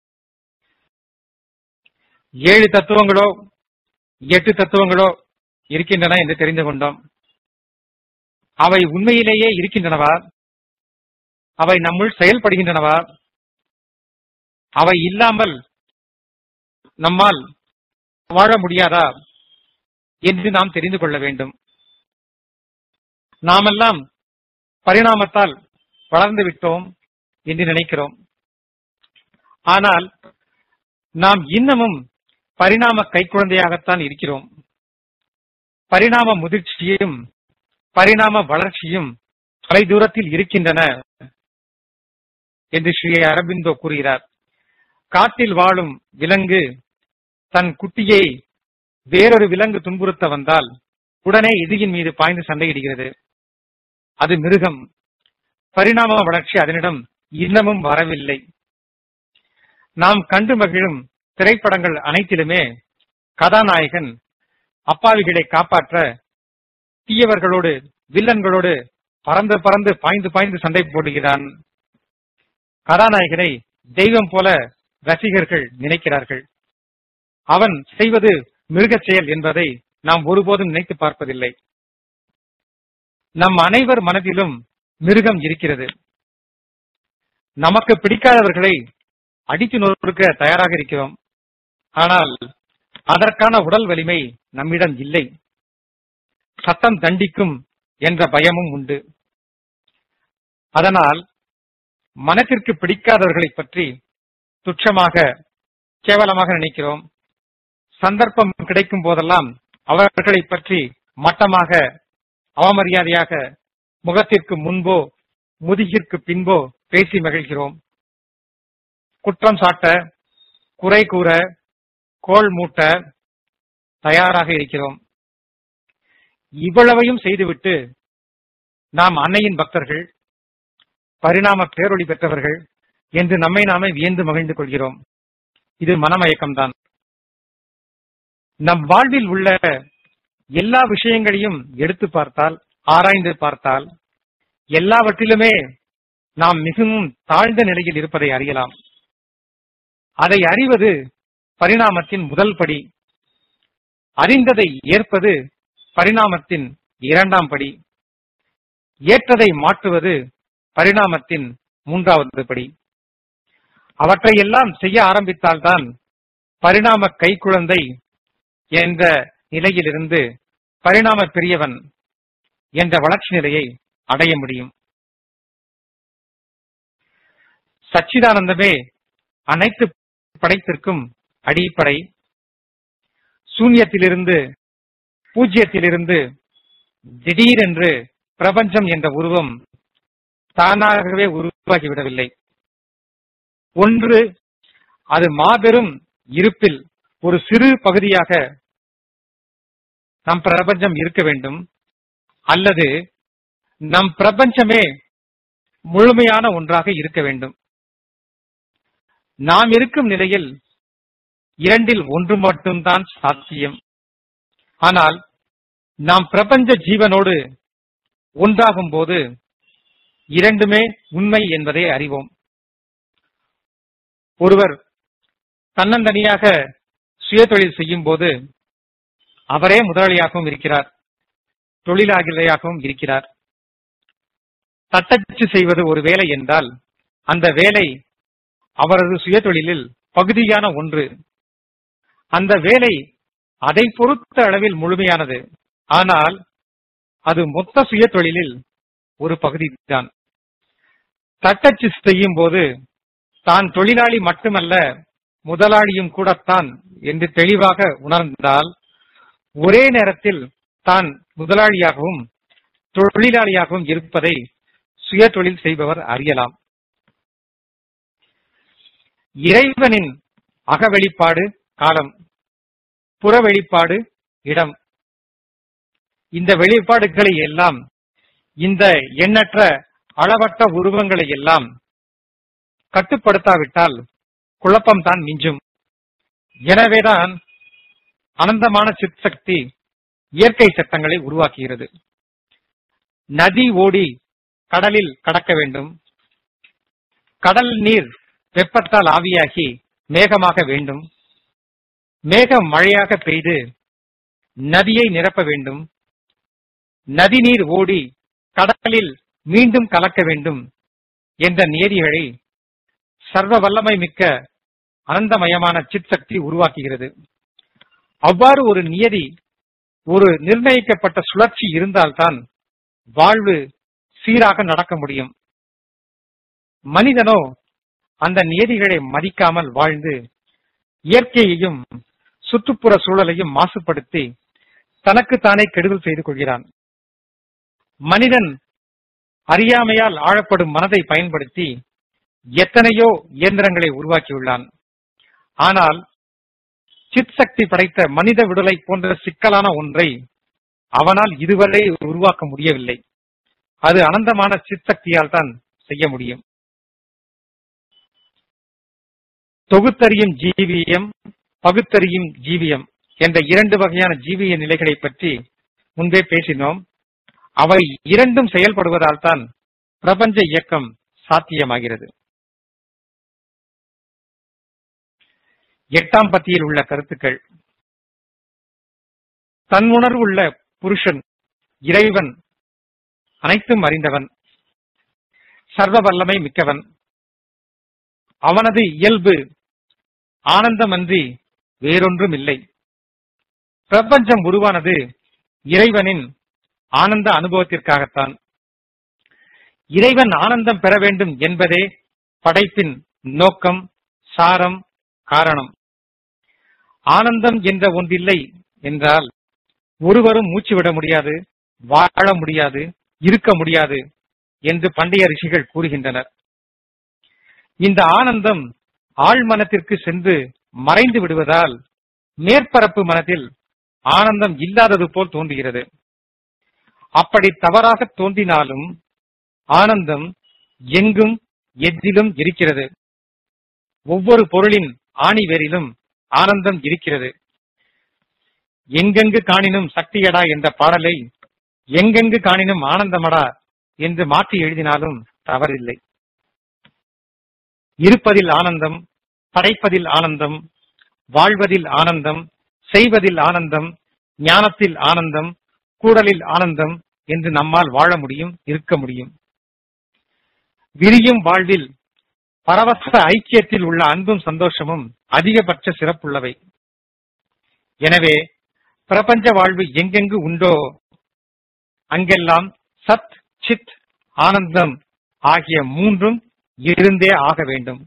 ஏழு தத்துவங்களோ எட்டு தத்துவங்களோ இருக்கின்றன என்று தெரிந்து கொண்டோம் அவை உண்மையிலேயே இருக்கின்றனவா அவை நம்முள் செயல்படுகின்றனவா அவை இல்லாமல் நம்மால் வாழ முடியாதா என்று நாம் தெரிந்து கொள்ள வேண்டும் நாமெல்லாம் பரிணாமத்தால் வளர்ந்து விட்டோம் என்று நினைக்கிறோம் ஆனால் நாம் இன்னமும் பரிணாம கைக்குழந்தையாகத்தான் இருக்கிறோம் பரிணாம முதிர்ச்சியும் பரிணாம வளர்ச்சியும் தொலைதூரத்தில் இருக்கின்றன என்று ஸ்ரீ அரபிந்தோ கூறுகிறார் காட்டில் வாழும் விலங்கு தன் குட்டியை வேறொரு விலங்கு துன்புறுத்த வந்தால் உடனே எதிரியின் மீது பாய்ந்து சண்டையிடுகிறது அது மிருகம் பரிணாம வளர்ச்சி அதனிடம் இன்னமும் வரவில்லை நாம் கண்டு மகிழும் திரைப்படங்கள் அனைத்திலுமே கதாநாயகன் அப்பாவிகளை காப்பாற்ற தீயவர்களோடு வில்லன்களோடு பறந்து பறந்து பாய்ந்து பாய்ந்து சண்டை போடுகிறான் கதாநாயகனை தெய்வம் போல ரசிகர்கள் நினைக்கிறார்கள் அவன் செய்வது மிருகச் செயல் என்பதை நாம் ஒருபோதும் நினைத்து பார்ப்பதில்லை நம் அனைவர் மனதிலும் மிருகம் இருக்கிறது நமக்கு பிடிக்காதவர்களை அடித்து நொறுக்க தயாராக இருக்கிறோம் ஆனால் அதற்கான உடல் வலிமை நம்மிடம் இல்லை சட்டம் தண்டிக்கும் என்ற பயமும் உண்டு அதனால் மனத்திற்கு பிடிக்காதவர்களை பற்றி துச்சமாக கேவலமாக நினைக்கிறோம் சந்தர்ப்பம் கிடைக்கும் போதெல்லாம் அவர்களை பற்றி மட்டமாக அவமரியாதையாக முகத்திற்கு முன்போ முதுகிற்கு பின்போ பேசி மகிழ்கிறோம் குற்றம் சாட்ட குறை கூற கோல் மூட்ட தயாராக இருக்கிறோம் இவ்வளவையும் செய்துவிட்டு நாம் அன்னையின் பக்தர்கள் பரிணாம பேரொளி பெற்றவர்கள் என்று நம்மை நாமே வியந்து மகிழ்ந்து கொள்கிறோம் இது மனமயக்கம்தான் நம் வாழ்வில் உள்ள எல்லா விஷயங்களையும் எடுத்து பார்த்தால் ஆராய்ந்து பார்த்தால் எல்லாவற்றிலுமே நாம் மிகவும் தாழ்ந்த நிலையில் இருப்பதை அறியலாம் அதை அறிவது பரிணாமத்தின் முதல் படி அறிந்ததை ஏற்பது பரிணாமத்தின் இரண்டாம் படி ஏற்றதை மாற்றுவது பரிணாமத்தின் மூன்றாவது படி அவற்றையெல்லாம் செய்ய ஆரம்பித்தால்தான் பரிணாம கைக்குழந்தை என்ற நிலையிலிருந்து பரிணாம பெரியவன் என்ற வளர்ச்சி நிலையை அடைய முடியும் சச்சிதானந்தமே அனைத்து படைப்பிற்கும் அடிப்படை சூன்யத்திலிருந்து பூஜ்யத்திலிருந்து திடீரென்று பிரபஞ்சம் என்ற உருவம் தானாகவே உருவாகிவிடவில்லை ஒன்று அது மாபெரும் இருப்பில் ஒரு சிறு பகுதியாக நம் பிரபஞ்சம் இருக்க வேண்டும் அல்லது நம் பிரபஞ்சமே முழுமையான ஒன்றாக இருக்க வேண்டும் நாம் இருக்கும் நிலையில் இரண்டில் ஒன்று மட்டும்தான் சாத்தியம் ஆனால் நாம் பிரபஞ்ச ஜீவனோடு ஒன்றாகும் போது இரண்டுமே உண்மை என்பதை அறிவோம் ஒருவர் தன்னந்தனியாக சுயதொழில் செய்யும் போது அவரே முதலாளியாகவும் இருக்கிறார் தொழிலாளியாகவும் இருக்கிறார் தட்டச்சு செய்வது ஒரு வேலை என்றால் அந்த வேலை அவரது சுயதொழிலில் பகுதியான ஒன்று அந்த வேலை அதை பொறுத்த அளவில் முழுமையானது ஆனால் அது மொத்த சுயதொழிலில் ஒரு பகுதிதான் தட்டச்சு செய்யும் போது தான் தொழிலாளி மட்டுமல்ல முதலாளியும் கூடத்தான் என்று தெளிவாக உணர்ந்தால் ஒரே நேரத்தில் தான் முதலாளியாகவும் தொழிலாளியாகவும் இருப்பதை சுய தொழில் செய்பவர் அறியலாம் இறைவனின் அக வெளிப்பாடு காலம் புற வெளிப்பாடு இடம் இந்த வெளிப்பாடுகளை எல்லாம் இந்த எண்ணற்ற அளவற்ற உருவங்களை எல்லாம் கட்டுப்படுத்தாவிட்டால் குழப்பம்தான் மிஞ்சும் எனவேதான் அனந்தமான சித் சக்தி இயற்கை சட்டங்களை உருவாக்குகிறது நதி ஓடி கடலில் கடக்க வேண்டும் கடல் நீர் வெப்பத்தால் ஆவியாகி மேகமாக வேண்டும் மேகம் மழையாக பெய்து நதியை நிரப்ப வேண்டும் நதி நீர் ஓடி கடலில் மீண்டும் கலக்க வேண்டும் என்ற நியதிகளை சர்வ வல்லமை மிக்க அனந்தமயமான சித் சக்தி உருவாக்குகிறது அவ்வாறு ஒரு நியதி ஒரு நிர்ணயிக்கப்பட்ட சுழற்சி இருந்தால்தான் வாழ்வு சீராக நடக்க முடியும் மனிதனோ அந்த நியதிகளை மதிக்காமல் வாழ்ந்து இயற்கையையும் சுற்றுப்புற சூழலையும் மாசுபடுத்தி தனக்கு தானே கெடுதல் செய்து கொள்கிறான் மனிதன் அறியாமையால் ஆழப்படும் மனதை பயன்படுத்தி எத்தனையோ இயந்திரங்களை உருவாக்கியுள்ளான் ஆனால் சித் சக்தி படைத்த மனித விடலை போன்ற சிக்கலான ஒன்றை அவனால் இதுவரை உருவாக்க முடியவில்லை அது அனந்தமான சித் சக்தியால் தான் செய்ய முடியும் தொகுத்தறியும் ஜீவியம் பகுத்தறியும் ஜீவியம் என்ற இரண்டு வகையான ஜீவிய நிலைகளை பற்றி முன்பே பேசினோம் அவை இரண்டும் செயல்படுவதால் தான் பிரபஞ்ச இயக்கம் சாத்தியமாகிறது எட்டாம் பத்தியில் உள்ள கருத்துக்கள் தன்னுணர்வு உள்ள புருஷன் இறைவன் அனைத்தும் அறிந்தவன் சர்வ வல்லமை மிக்கவன் அவனது இயல்பு ஆனந்தமன்றி வேறொன்றும் இல்லை பிரபஞ்சம் உருவானது இறைவனின் ஆனந்த அனுபவத்திற்காகத்தான் இறைவன் ஆனந்தம் பெற வேண்டும் என்பதே படைப்பின் நோக்கம் சாரம் காரணம் ஆனந்தம் என்ற ஒன்றில்லை என்றால் ஒருவரும் மூச்சு விட முடியாது வாழ முடியாது இருக்க முடியாது என்று பண்டைய ரிஷிகள் கூறுகின்றனர் இந்த ஆனந்தம் ஆழ்மனத்திற்கு சென்று மறைந்து விடுவதால் மேற்பரப்பு மனத்தில் ஆனந்தம் இல்லாதது போல் தோன்றுகிறது அப்படி தவறாக தோன்றினாலும் ஆனந்தம் எங்கும் எதிலும் இருக்கிறது ஒவ்வொரு பொருளின் ஆணிவேரிலும் ஆனந்தம் இருக்கிறது எங்கெங்கு காணினும் சக்தியடா என்ற பாடலை எங்கெங்கு காணினும் ஆனந்தமடா என்று மாற்றி எழுதினாலும் தவறில்லை இருப்பதில் ஆனந்தம் படைப்பதில் ஆனந்தம் வாழ்வதில் ஆனந்தம் செய்வதில் ஆனந்தம் ஞானத்தில் ஆனந்தம் கூடலில் ஆனந்தம் என்று நம்மால் வாழ முடியும் இருக்க முடியும் விரியும் வாழ்வில் பரவச ஐக்கியத்தில் உள்ள அன்பும் சந்தோஷமும் அதிகபட்ச சிறப்புள்ளவை எனவே பிரபஞ்ச வாழ்வு எங்கெங்கு உண்டோ அங்கெல்லாம் சத் சித் ஆனந்தம் ஆகிய மூன்றும் இருந்தே ஆக வேண்டும்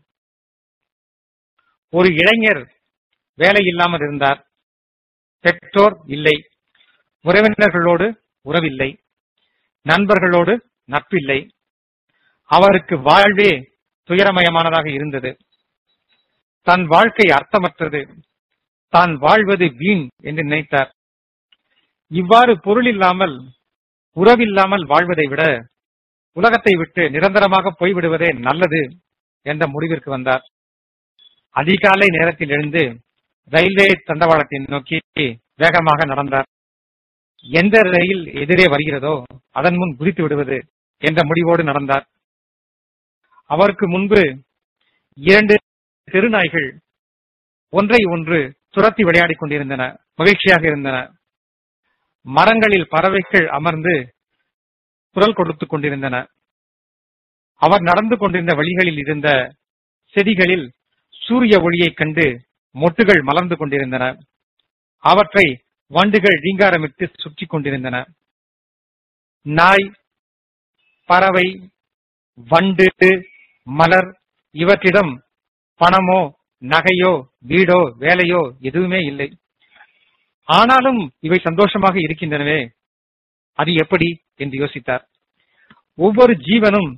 ஒரு இளைஞர் வேலை இல்லாமல் இருந்தார் பெற்றோர் இல்லை உறவினர்களோடு உறவில்லை நண்பர்களோடு நட்பில்லை அவருக்கு வாழ்வே துயரமயமானதாக இருந்தது தன் வாழ்க்கை அர்த்தமற்றது தான் வாழ்வது வீண் என்று நினைத்தார் இவ்வாறு பொருள் இல்லாமல் உறவில்லாமல் வாழ்வதை விட உலகத்தை விட்டு நிரந்தரமாக போய்விடுவதே நல்லது என்ற முடிவிற்கு வந்தார் அதிகாலை நேரத்தில் எழுந்து ரயில்வே தண்டவாளத்தை நோக்கி வேகமாக நடந்தார் எந்த ரயில் எதிரே வருகிறதோ அதன் முன் குதித்து விடுவது என்ற முடிவோடு நடந்தார் அவருக்கு முன்பு இரண்டு தெருநாய்கள் ஒன்றை ஒன்று துரத்தி விளையாடிக் கொண்டிருந்தன மகிழ்ச்சியாக இருந்தன மரங்களில் பறவைகள் அமர்ந்து குரல் கொடுத்துக் கொண்டிருந்தன அவர் நடந்து கொண்டிருந்த வழிகளில் இருந்த செடிகளில் சூரிய ஒளியைக் கண்டு மொட்டுகள் மலர்ந்து கொண்டிருந்தன அவற்றை வண்டுகள் ரீங்காரமிட்டு சுற்றி கொண்டிருந்தன நாய் பறவை வண்டு மலர் இவற்றிடம் பணமோ நகையோ வீடோ வேலையோ எதுவுமே இல்லை ஆனாலும் இவை சந்தோஷமாக இருக்கின்றனவே அது எப்படி என்று யோசித்தார் ஒவ்வொரு ஜீவனும்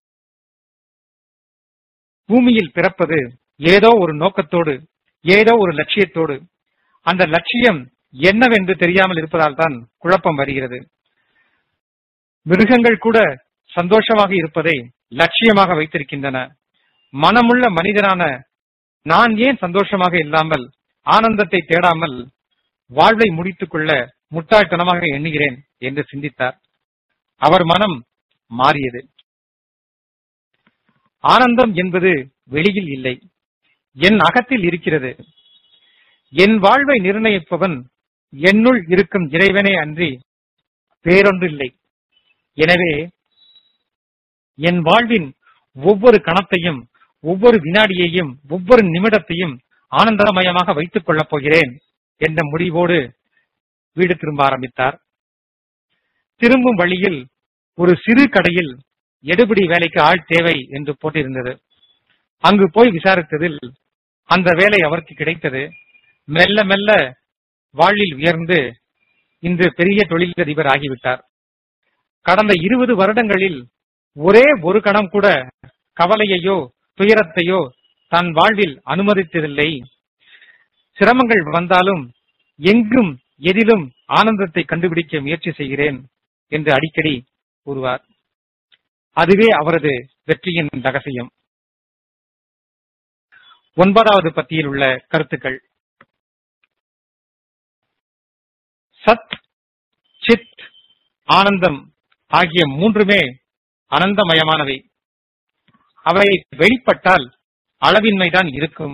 பூமியில் பிறப்பது ஏதோ ஒரு நோக்கத்தோடு ஏதோ ஒரு லட்சியத்தோடு அந்த லட்சியம் என்னவென்று தெரியாமல் இருப்பதால் தான் குழப்பம் வருகிறது மிருகங்கள் கூட சந்தோஷமாக இருப்பதை லட்சியமாக வைத்திருக்கின்றன மனமுள்ள மனிதனான நான் ஏன் சந்தோஷமாக இல்லாமல் ஆனந்தத்தை தேடாமல் வாழ்வை முடித்துக் கொள்ள முட்டாள்தனமாக எண்ணுகிறேன் என்று சிந்தித்தார் அவர் மனம் மாறியது ஆனந்தம் என்பது வெளியில் இல்லை என் அகத்தில் இருக்கிறது என் வாழ்வை நிர்ணயிப்பவன் என்னுள் இருக்கும் இறைவனே அன்றி வேறொன்றில்லை எனவே என் வாழ்வின் ஒவ்வொரு கணத்தையும் ஒவ்வொரு வினாடியையும் ஒவ்வொரு நிமிடத்தையும் ஆனந்தமயமாக வைத்துக் கொள்ளப் போகிறேன் என்ற முடிவோடு வீடு திரும்ப ஆரம்பித்தார் திரும்பும் வழியில் ஒரு சிறு கடையில் எடுபிடி வேலைக்கு ஆள் தேவை என்று போட்டிருந்தது அங்கு போய் விசாரித்ததில் அந்த வேலை அவருக்கு கிடைத்தது மெல்ல மெல்ல வாழ்வில் உயர்ந்து இன்று பெரிய தொழிலதிபர் ஆகிவிட்டார் கடந்த இருபது வருடங்களில் ஒரே ஒரு கணம் கூட கவலையையோ துயரத்தையோ தன் வாழ்வில் அனுமதித்ததில்லை சிரமங்கள் வந்தாலும் எங்கும் எதிலும் ஆனந்தத்தை கண்டுபிடிக்க முயற்சி செய்கிறேன் என்று அடிக்கடி கூறுவார் அதுவே அவரது வெற்றியின் ரகசியம் ஒன்பதாவது பத்தியில் உள்ள கருத்துக்கள் சத் சித் ஆனந்தம் ஆகிய மூன்றுமே அனந்தமயமானவை அவை வெளிப்பட்டால் அளவின்மைதான் இருக்கும்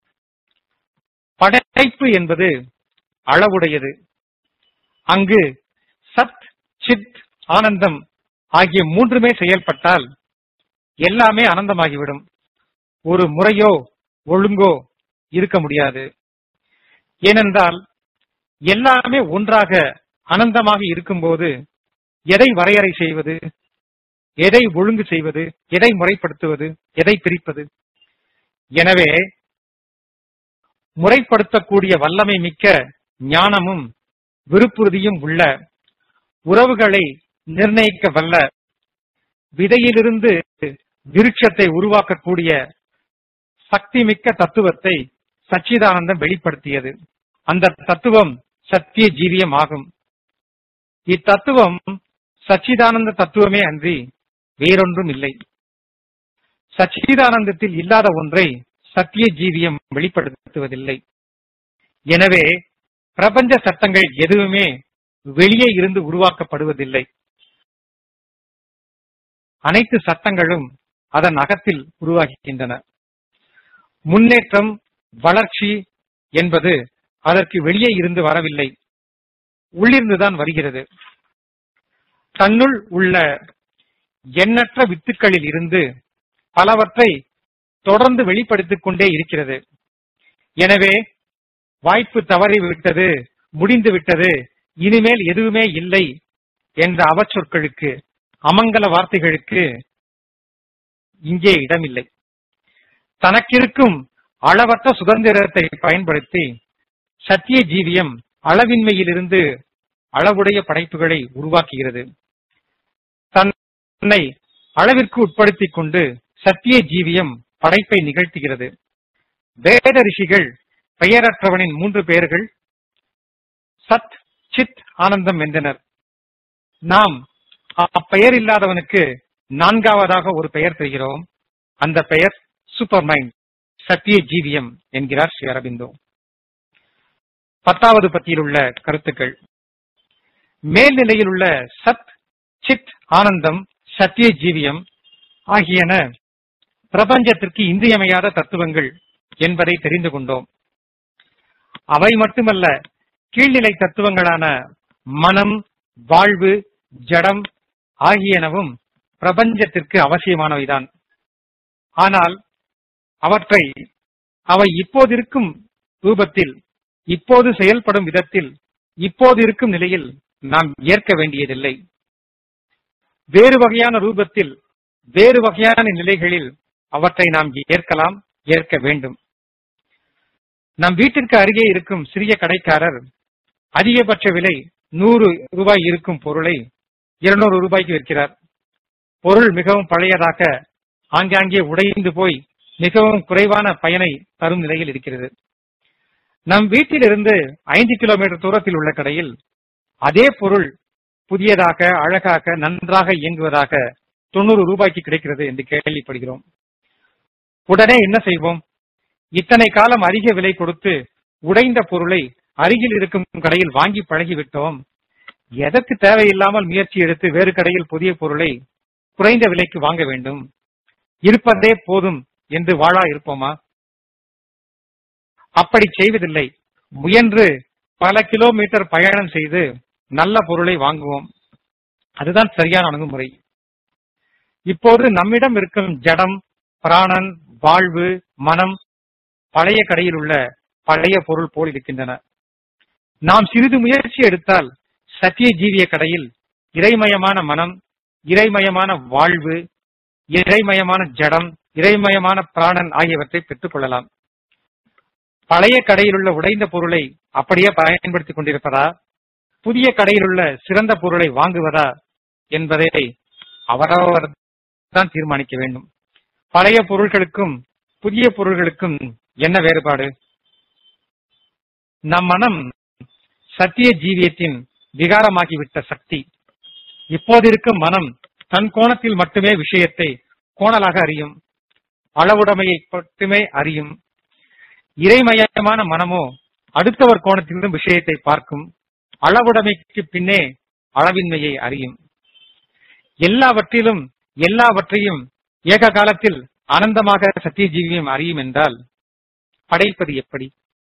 படைப்பு என்பது அளவுடையது அங்கு சத் சித் ஆனந்தம் ஆகிய மூன்றுமே செயல்பட்டால் எல்லாமே அனந்தமாகிவிடும் ஒரு முறையோ ஒழுங்கோ இருக்க முடியாது ஏனென்றால் எல்லாமே ஒன்றாக அனந்தமாக இருக்கும்போது எதை வரையறை செய்வது எதை ஒழுங்கு செய்வது எதை முறைப்படுத்துவது எதை பிரிப்பது எனவே முறைப்படுத்தக்கூடிய வல்லமை மிக்க ஞானமும் விருப்புறுதியும் உள்ள உறவுகளை நிர்ணயிக்க வல்ல விதையிலிருந்து விருட்சத்தை உருவாக்கக்கூடிய சக்தி மிக்க தத்துவத்தை சச்சிதானந்தம் வெளிப்படுத்தியது அந்த தத்துவம் சத்திய ஜீவியம் ஆகும் இத்தத்துவம் சச்சிதானந்த தத்துவமே அன்றி வேறொன்றும் இல்லை சச்சிதானந்தத்தில் இல்லாத ஒன்றை சத்திய ஜீவியம் வெளிப்படுத்துவதில்லை எனவே பிரபஞ்ச சட்டங்கள் எதுவுமே வெளியே இருந்து உருவாக்கப்படுவதில்லை அனைத்து சட்டங்களும் அதன் அகத்தில் உருவாகின்றன முன்னேற்றம் வளர்ச்சி என்பது அதற்கு வெளியே இருந்து வரவில்லை உள்ளிருந்துதான் வருகிறது தன்னுள் உள்ள எண்ணற்ற வித்துக்களில் இருந்து பலவற்றை தொடர்ந்து வெளிப்படுத்திக் கொண்டே இருக்கிறது எனவே வாய்ப்பு தவறிவிட்டது முடிந்து விட்டது இனிமேல் எதுவுமே இல்லை என்ற அவச்சொற்களுக்கு அமங்கல வார்த்தைகளுக்கு இங்கே இடமில்லை தனக்கிருக்கும் அளவற்ற சுதந்திரத்தை பயன்படுத்தி சத்திய ஜீவியம் அளவின்மையிலிருந்து அளவுடைய படைப்புகளை உருவாக்குகிறது தன்னை அளவிற்கு உட்படுத்திக் கொண்டு சத்திய ஜீவியம் படைப்பை நிகழ்த்துகிறது வேத ரிஷிகள் பெயரற்றவனின் மூன்று பெயர்கள் சத் சித் ஆனந்தம் என்றனர் நாம் அப்பெயர் இல்லாதவனுக்கு நான்காவதாக ஒரு பெயர் தருகிறோம் அந்த பெயர் சூப்பர் மைண்ட் சத்திய ஜீவியம் என்கிறார் ஸ்ரீ அரபிந்தோ பத்தாவது பத்தியில் உள்ள கருத்துக்கள் மேல்நிலையில் உள்ள சத் சித் ஆனந்தம் சத்திய ஜீவியம் ஆகியன பிரபஞ்சத்திற்கு இன்றியமையாத தத்துவங்கள் என்பதை தெரிந்து கொண்டோம் அவை மட்டுமல்ல கீழ்நிலை தத்துவங்களான மனம் வாழ்வு ஜடம் ஆகியனவும் பிரபஞ்சத்திற்கு அவசியமானவைதான் ஆனால் அவற்றை அவை இப்போதிருக்கும் ரூபத்தில் இப்போது செயல்படும் விதத்தில் இப்போது இருக்கும் நிலையில் நாம் ஏற்க வேண்டியதில்லை வேறு வகையான ரூபத்தில் வேறு வகையான நிலைகளில் அவற்றை நாம் ஏற்கலாம் ஏற்க வேண்டும் நம் வீட்டிற்கு அருகே இருக்கும் சிறிய கடைக்காரர் அதிகபட்ச விலை நூறு ரூபாய் இருக்கும் பொருளை இருநூறு ரூபாய்க்கு விற்கிறார் பொருள் மிகவும் பழையதாக ஆங்காங்கே உடைந்து போய் மிகவும் குறைவான பயனை தரும் நிலையில் இருக்கிறது நம் வீட்டிலிருந்து ஐந்து கிலோமீட்டர் தூரத்தில் உள்ள கடையில் அதே பொருள் புதியதாக அழகாக நன்றாக இயங்குவதாக தொண்ணூறு ரூபாய்க்கு கிடைக்கிறது என்று கேள்விப்படுகிறோம் உடனே என்ன செய்வோம் இத்தனை காலம் அதிக விலை கொடுத்து உடைந்த பொருளை அருகில் இருக்கும் கடையில் வாங்கி பழகிவிட்டோம் எதற்கு தேவையில்லாமல் முயற்சி எடுத்து வேறு கடையில் புதிய பொருளை குறைந்த விலைக்கு வாங்க வேண்டும் இருப்பதே போதும் என்று வாழா இருப்போமா அப்படி செய்வதில்லை முயன்று பல கிலோமீட்டர் பயணம் செய்து நல்ல பொருளை வாங்குவோம் அதுதான் சரியான அணுகுமுறை இப்போது நம்மிடம் இருக்கும் ஜடம் பிராணன் வாழ்வு மனம் பழைய கடையில் உள்ள பழைய பொருள் போல் இருக்கின்றன நாம் சிறிது முயற்சி எடுத்தால் சத்திய ஜீவிய கடையில் இறைமயமான மனம் இறைமயமான வாழ்வு இறைமயமான ஜடம் இறைமயமான பிராணன் ஆகியவற்றை பெற்றுக் கொள்ளலாம் பழைய கடையில் உள்ள உடைந்த பொருளை அப்படியே பயன்படுத்திக் கொண்டிருப்பதா புதிய கடையில் உள்ள சிறந்த பொருளை வாங்குவதா என்பதை அவரவர் தான் தீர்மானிக்க வேண்டும் பழைய பொருள்களுக்கும் புதிய பொருள்களுக்கும் என்ன வேறுபாடு நம் மனம் சத்திய ஜீவியத்தின் விகாரமாகிவிட்ட சக்தி இப்போதிருக்கும் மனம் தன் கோணத்தில் மட்டுமே விஷயத்தை கோணலாக அறியும் அளவுடைமையை மட்டுமே அறியும் இறைமயமான மனமோ அடுத்தவர் கோணத்திலும் விஷயத்தை பார்க்கும் அளவுடைமைக்கு பின்னே அளவின்மையை அறியும் எல்லாவற்றிலும் எல்லாவற்றையும் ஏக காலத்தில் ஆனந்தமாக சத்திய ஜீவியம் அறியும் என்றால் படைப்பது எப்படி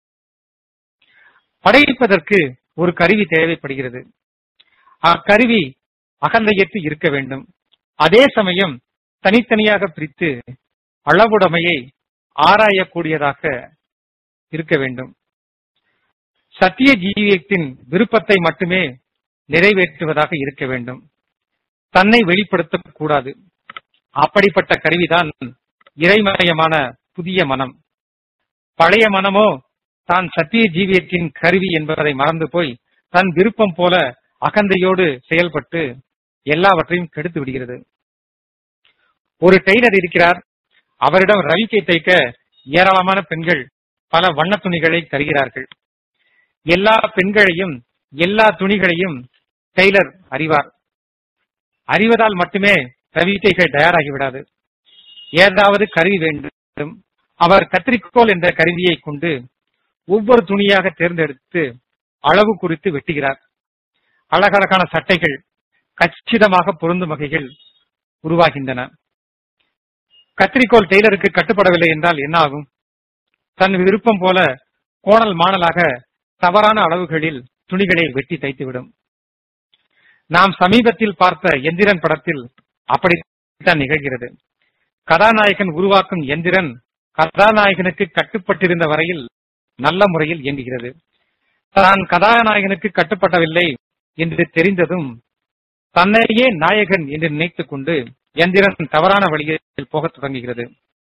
படைப்பதற்கு ஒரு கருவி தேவைப்படுகிறது அக்கருவி அகந்தையற்று இருக்க வேண்டும் அதே சமயம் தனித்தனியாக பிரித்து அளவுடைமையை ஆராயக்கூடியதாக இருக்க வேண்டும் சத்திய ஜீவியத்தின் விருப்பத்தை மட்டுமே நிறைவேற்றுவதாக இருக்க வேண்டும் தன்னை வெளிப்படுத்தக் கூடாது அப்படிப்பட்ட கருவிதான் இறைமயமான புதிய மனம் பழைய மனமோ தான் சத்திய ஜீவியத்தின் கருவி என்பதை மறந்து போய் தன் விருப்பம் போல அகந்தையோடு செயல்பட்டு எல்லாவற்றையும் கெடுத்து விடுகிறது ஒரு டெய்லர் இருக்கிறார் அவரிடம் ரவிக்கை தைக்க ஏராளமான பெண்கள் பல வண்ண துணிகளை தருகிறார்கள் எல்லா பெண்களையும் எல்லா துணிகளையும் டெய்லர் அறிவார் அறிவதால் மட்டுமே ரவிக்கைகள் தயாராகிவிடாது ஏதாவது கருவி வேண்டும் அவர் கத்திரிக்கோல் என்ற கருவியை கொண்டு ஒவ்வொரு துணியாக தேர்ந்தெடுத்து அளவு குறித்து வெட்டுகிறார் அழகழகான சட்டைகள் கச்சிதமாக பொருந்தும் வகைகள் உருவாகின்றன கத்திரிக்கோல் டெய்லருக்கு கட்டுப்படவில்லை என்றால் என்ன ஆகும் தன் விருப்பம் போல கோணல் மாணலாக தவறான அளவுகளில் துணிகளை வெட்டி தைத்துவிடும் நாம் சமீபத்தில் பார்த்த எந்திரன் படத்தில் அப்படித்தான் நிகழ்கிறது கதாநாயகன் உருவாக்கும் எந்திரன் கதாநாயகனுக்கு கட்டுப்பட்டிருந்த வரையில் நல்ல முறையில் இயங்குகிறது தான் கதாநாயகனுக்கு கட்டுப்படவில்லை என்று தெரிந்ததும் தன்னையே நாயகன் என்று நினைத்துக் கொண்டு எந்திரன் தவறான வழியில் போகத் தொடங்குகிறது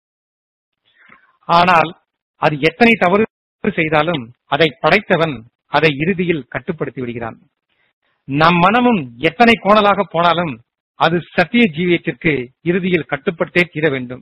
ஆனால் அது எத்தனை தவறு செய்தாலும் அதை படைத்தவன் அதை இறுதியில் கட்டுப்படுத்தி விடுகிறான் நம் மனமும் எத்தனை கோணலாக போனாலும் அது சத்திய ஜீவியத்திற்கு இறுதியில் கட்டுப்பட்டே தீர வேண்டும்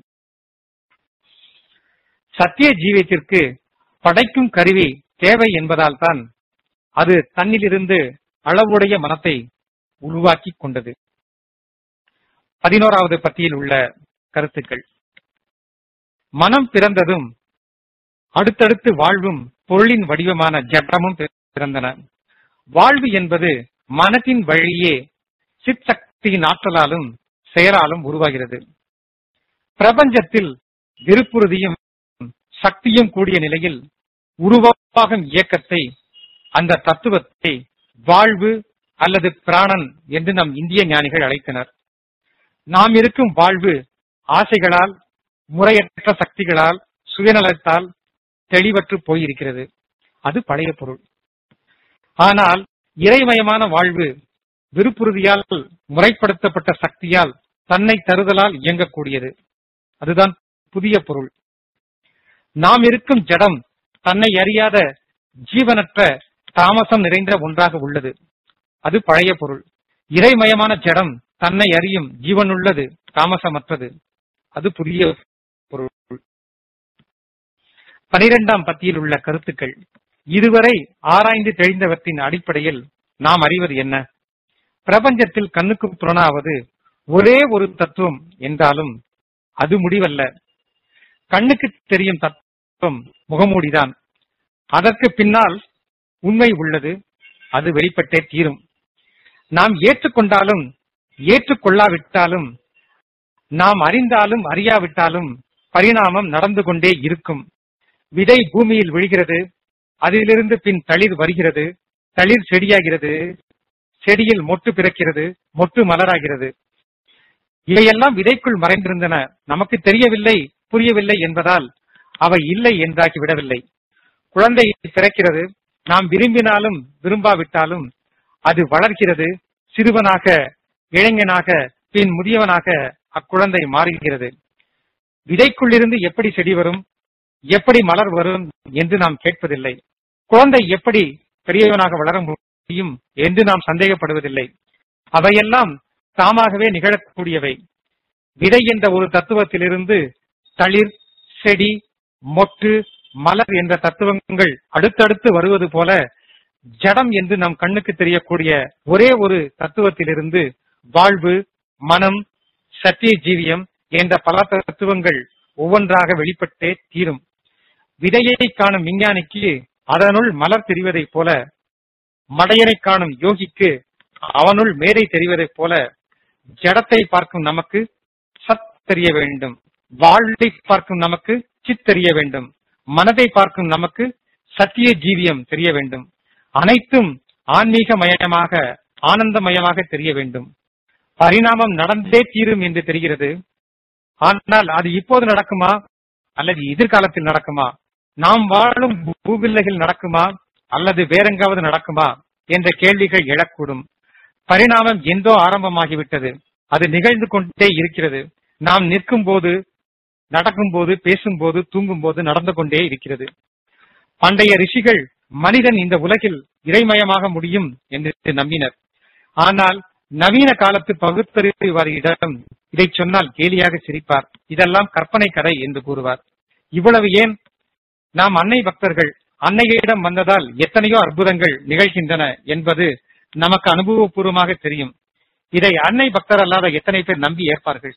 சத்திய ஜீவியத்திற்கு படைக்கும் கருவி தேவை என்பதால் தான் அது தன்னிலிருந்து அளவுடைய மனத்தை உருவாக்கி கொண்டது பதினோராவது பத்தியில் உள்ள கருத்துக்கள் மனம் பிறந்ததும் அடுத்தடுத்து வாழ்வும் பொருளின் வடிவமான ஜடமும் பிறந்தன வாழ்வு என்பது மனத்தின் வழியே சிற்சக்தியின் ஆற்றலாலும் செயலாலும் உருவாகிறது பிரபஞ்சத்தில் விருப்புறுதியும் சக்தியும் கூடிய நிலையில் உருவாகும் இயக்கத்தை அந்த தத்துவத்தை வாழ்வு அல்லது பிராணன் என்று நம் இந்திய ஞானிகள் அழைத்தனர் நாம் இருக்கும் வாழ்வு ஆசைகளால் முறையற்ற சக்திகளால் சுயநலத்தால் தெளிவற்று போயிருக்கிறது அது பழைய பொருள் ஆனால் இறைமயமான வாழ்வு விருப்புறுதியால் முறைப்படுத்தப்பட்ட சக்தியால் தன்னை தருதலால் இயங்கக்கூடியது அதுதான் புதிய பொருள் நாம் இருக்கும் ஜடம் தன்னை அறியாத ஜீவனற்ற தாமசம் நிறைந்த ஒன்றாக உள்ளது அது பழைய பொருள் இறைமயமான ஜடம் தன்னை அறியும் ஜீவனுள்ளது தாமசமற்றது அது புதிய பொருள் பனிரெண்டாம் பத்தியில் உள்ள கருத்துக்கள் இதுவரை ஆராய்ந்து தெளிந்தவற்றின் அடிப்படையில் நாம் அறிவது என்ன பிரபஞ்சத்தில் கண்ணுக்கு புலனாவது ஒரே ஒரு தத்துவம் என்றாலும் அது முடிவல்ல கண்ணுக்கு தெரியும் தத்துவம் முகமூடிதான் அதற்கு பின்னால் உண்மை உள்ளது அது வெளிப்பட்டே தீரும் நாம் ஏற்றுக்கொண்டாலும் ஏற்றுக்கொள்ளாவிட்டாலும் நாம் அறிந்தாலும் அறியாவிட்டாலும் பரிணாமம் நடந்து கொண்டே இருக்கும் விதை பூமியில் விழுகிறது அதிலிருந்து பின் தளிர் வருகிறது தளிர் செடியாகிறது செடியில் மொட்டு பிறக்கிறது மொட்டு மலராகிறது இவையெல்லாம் விதைக்குள் மறைந்திருந்தன நமக்கு தெரியவில்லை புரியவில்லை என்பதால் அவை இல்லை என்றாக்கி விடவில்லை குழந்தை பிறக்கிறது நாம் விரும்பினாலும் விரும்பாவிட்டாலும் அது வளர்கிறது சிறுவனாக இளைஞனாக பின் முதியவனாக அக்குழந்தை மாறுகிறது விதைக்குள்ளிருந்து எப்படி செடி வரும் எப்படி மலர் வரும் என்று நாம் கேட்பதில்லை குழந்தை எப்படி பெரியவனாக வளர முடியும் என்று நாம் சந்தேகப்படுவதில்லை அவையெல்லாம் தாமாகவே நிகழக்கூடியவை விதை என்ற ஒரு தத்துவத்திலிருந்து தளிர் செடி மொட்டு மலர் என்ற தத்துவங்கள் அடுத்தடுத்து வருவது போல ஜடம் என்று நம் கண்ணுக்கு தெரியக்கூடிய ஒரே ஒரு தத்துவத்திலிருந்து வாழ்வு மனம் சத்திய ஜீவியம் என்ற பல தத்துவங்கள் ஒவ்வொன்றாக வெளிப்பட்டே தீரும் விதையை காணும் விஞ்ஞானிக்கு அதனுள் மலர் தெரிவதைப் போல மடையனை காணும் யோகிக்கு அவனுள் மேடை தெரிவதைப் போல ஜடத்தை பார்க்கும் நமக்கு சத் தெரிய வேண்டும் வாழ்வை பார்க்கும் நமக்கு சித் தெரிய வேண்டும் மனதை பார்க்கும் நமக்கு சத்திய ஜீவியம் தெரிய வேண்டும் அனைத்தும் ஆன்மீக மயமாக ஆனந்தமயமாக தெரிய வேண்டும் பரிணாமம் நடந்தே தீரும் என்று தெரிகிறது ஆனால் அது இப்போது நடக்குமா அல்லது எதிர்காலத்தில் நடக்குமா நாம் வாழும் பூவில்லைகள் நடக்குமா அல்லது வேறெங்காவது நடக்குமா என்ற கேள்விகள் எழக்கூடும் பரிணாமம் எந்தோ ஆரம்பமாகிவிட்டது அது நிகழ்ந்து கொண்டே இருக்கிறது நாம் நிற்கும் போது நடக்கும் போது பேசும்போது தூங்கும் போது நடந்து கொண்டே இருக்கிறது பண்டைய ரிஷிகள் மனிதன் இந்த உலகில் இறைமயமாக முடியும் என்று நம்பினர் ஆனால் நவீன காலத்து பகுத்தறிவாதியிடம் இதை சொன்னால் கேலியாக சிரிப்பார் இதெல்லாம் கற்பனை கதை என்று கூறுவார் இவ்வளவு ஏன் நாம் அன்னை பக்தர்கள் அன்னையிடம் வந்ததால் எத்தனையோ அற்புதங்கள் நிகழ்கின்றன என்பது நமக்கு அனுபவபூர்வமாக தெரியும் இதை அன்னை பக்தர் அல்லாத எத்தனை பேர் நம்பி ஏற்பார்கள்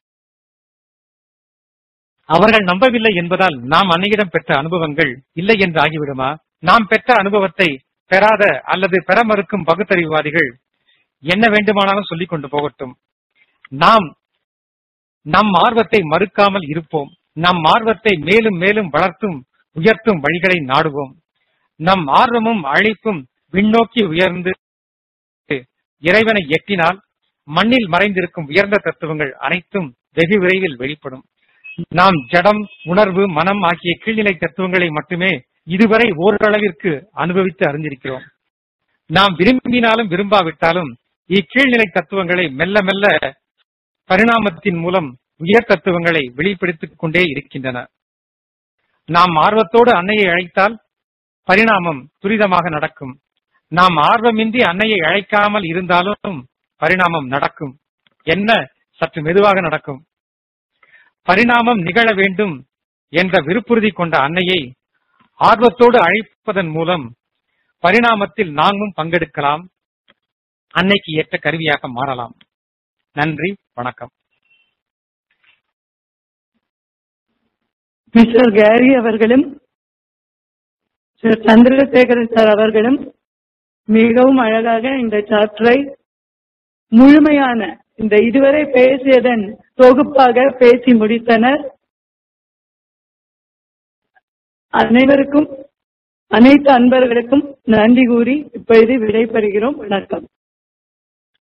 அவர்கள் நம்பவில்லை என்பதால் நாம் அன்னையிடம் பெற்ற அனுபவங்கள் இல்லை என்று ஆகிவிடுமா நாம் பெற்ற அனுபவத்தை பெறாத அல்லது பெற மறுக்கும் பகுத்தறிவாதிகள் என்ன வேண்டுமானாலும் சொல்லிக் கொண்டு போகட்டும் நாம் நம் ஆர்வத்தை மறுக்காமல் இருப்போம் நம் ஆர்வத்தை மேலும் மேலும் வளர்த்தும் உயர்த்தும் வழிகளை நாடுவோம் நம் ஆர்வமும் அழைப்பும் விண்ணோக்கி உயர்ந்து இறைவனை எட்டினால் மண்ணில் மறைந்திருக்கும் உயர்ந்த தத்துவங்கள் அனைத்தும் வெகு விரைவில் வெளிப்படும் நாம் ஜடம் உணர்வு மனம் ஆகிய கீழ்நிலை தத்துவங்களை மட்டுமே இதுவரை ஓரளவிற்கு அனுபவித்து அறிந்திருக்கிறோம் நாம் விரும்பினாலும் விரும்பாவிட்டாலும் இக்கீழ்நிலை தத்துவங்களை மெல்ல மெல்ல பரிணாமத்தின் மூலம் உயர் தத்துவங்களை வெளிப்படுத்திக் கொண்டே இருக்கின்றன நாம் ஆர்வத்தோடு அன்னையை அழைத்தால் பரிணாமம் துரிதமாக நடக்கும் நாம் ஆர்வமின்றி அன்னையை அழைக்காமல் இருந்தாலும் பரிணாமம் நடக்கும் என்ன சற்று மெதுவாக நடக்கும் பரிணாமம் நிகழ வேண்டும் என்ற விருப்புறுதி கொண்ட அன்னையை ஆர்வத்தோடு அழைப்பதன் மூலம் பரிணாமத்தில் நாமும் பங்கெடுக்கலாம் அன்னைக்கு ஏற்ற கருவியாக மாறலாம் நன்றி வணக்கம் மிஸ்டர் கேரி அவர்களும் திரு சந்திரசேகரன் சார் அவர்களும் மிகவும் அழகாக இந்த சாப்டரை முழுமையான இந்த இதுவரை பேசியதன் தொகுப்பாக பேசி முடித்தனர் அனைவருக்கும் அனைத்து அன்பர்களுக்கும் நன்றி கூறி இப்பொழுது விடைபெறுகிறோம் வணக்கம்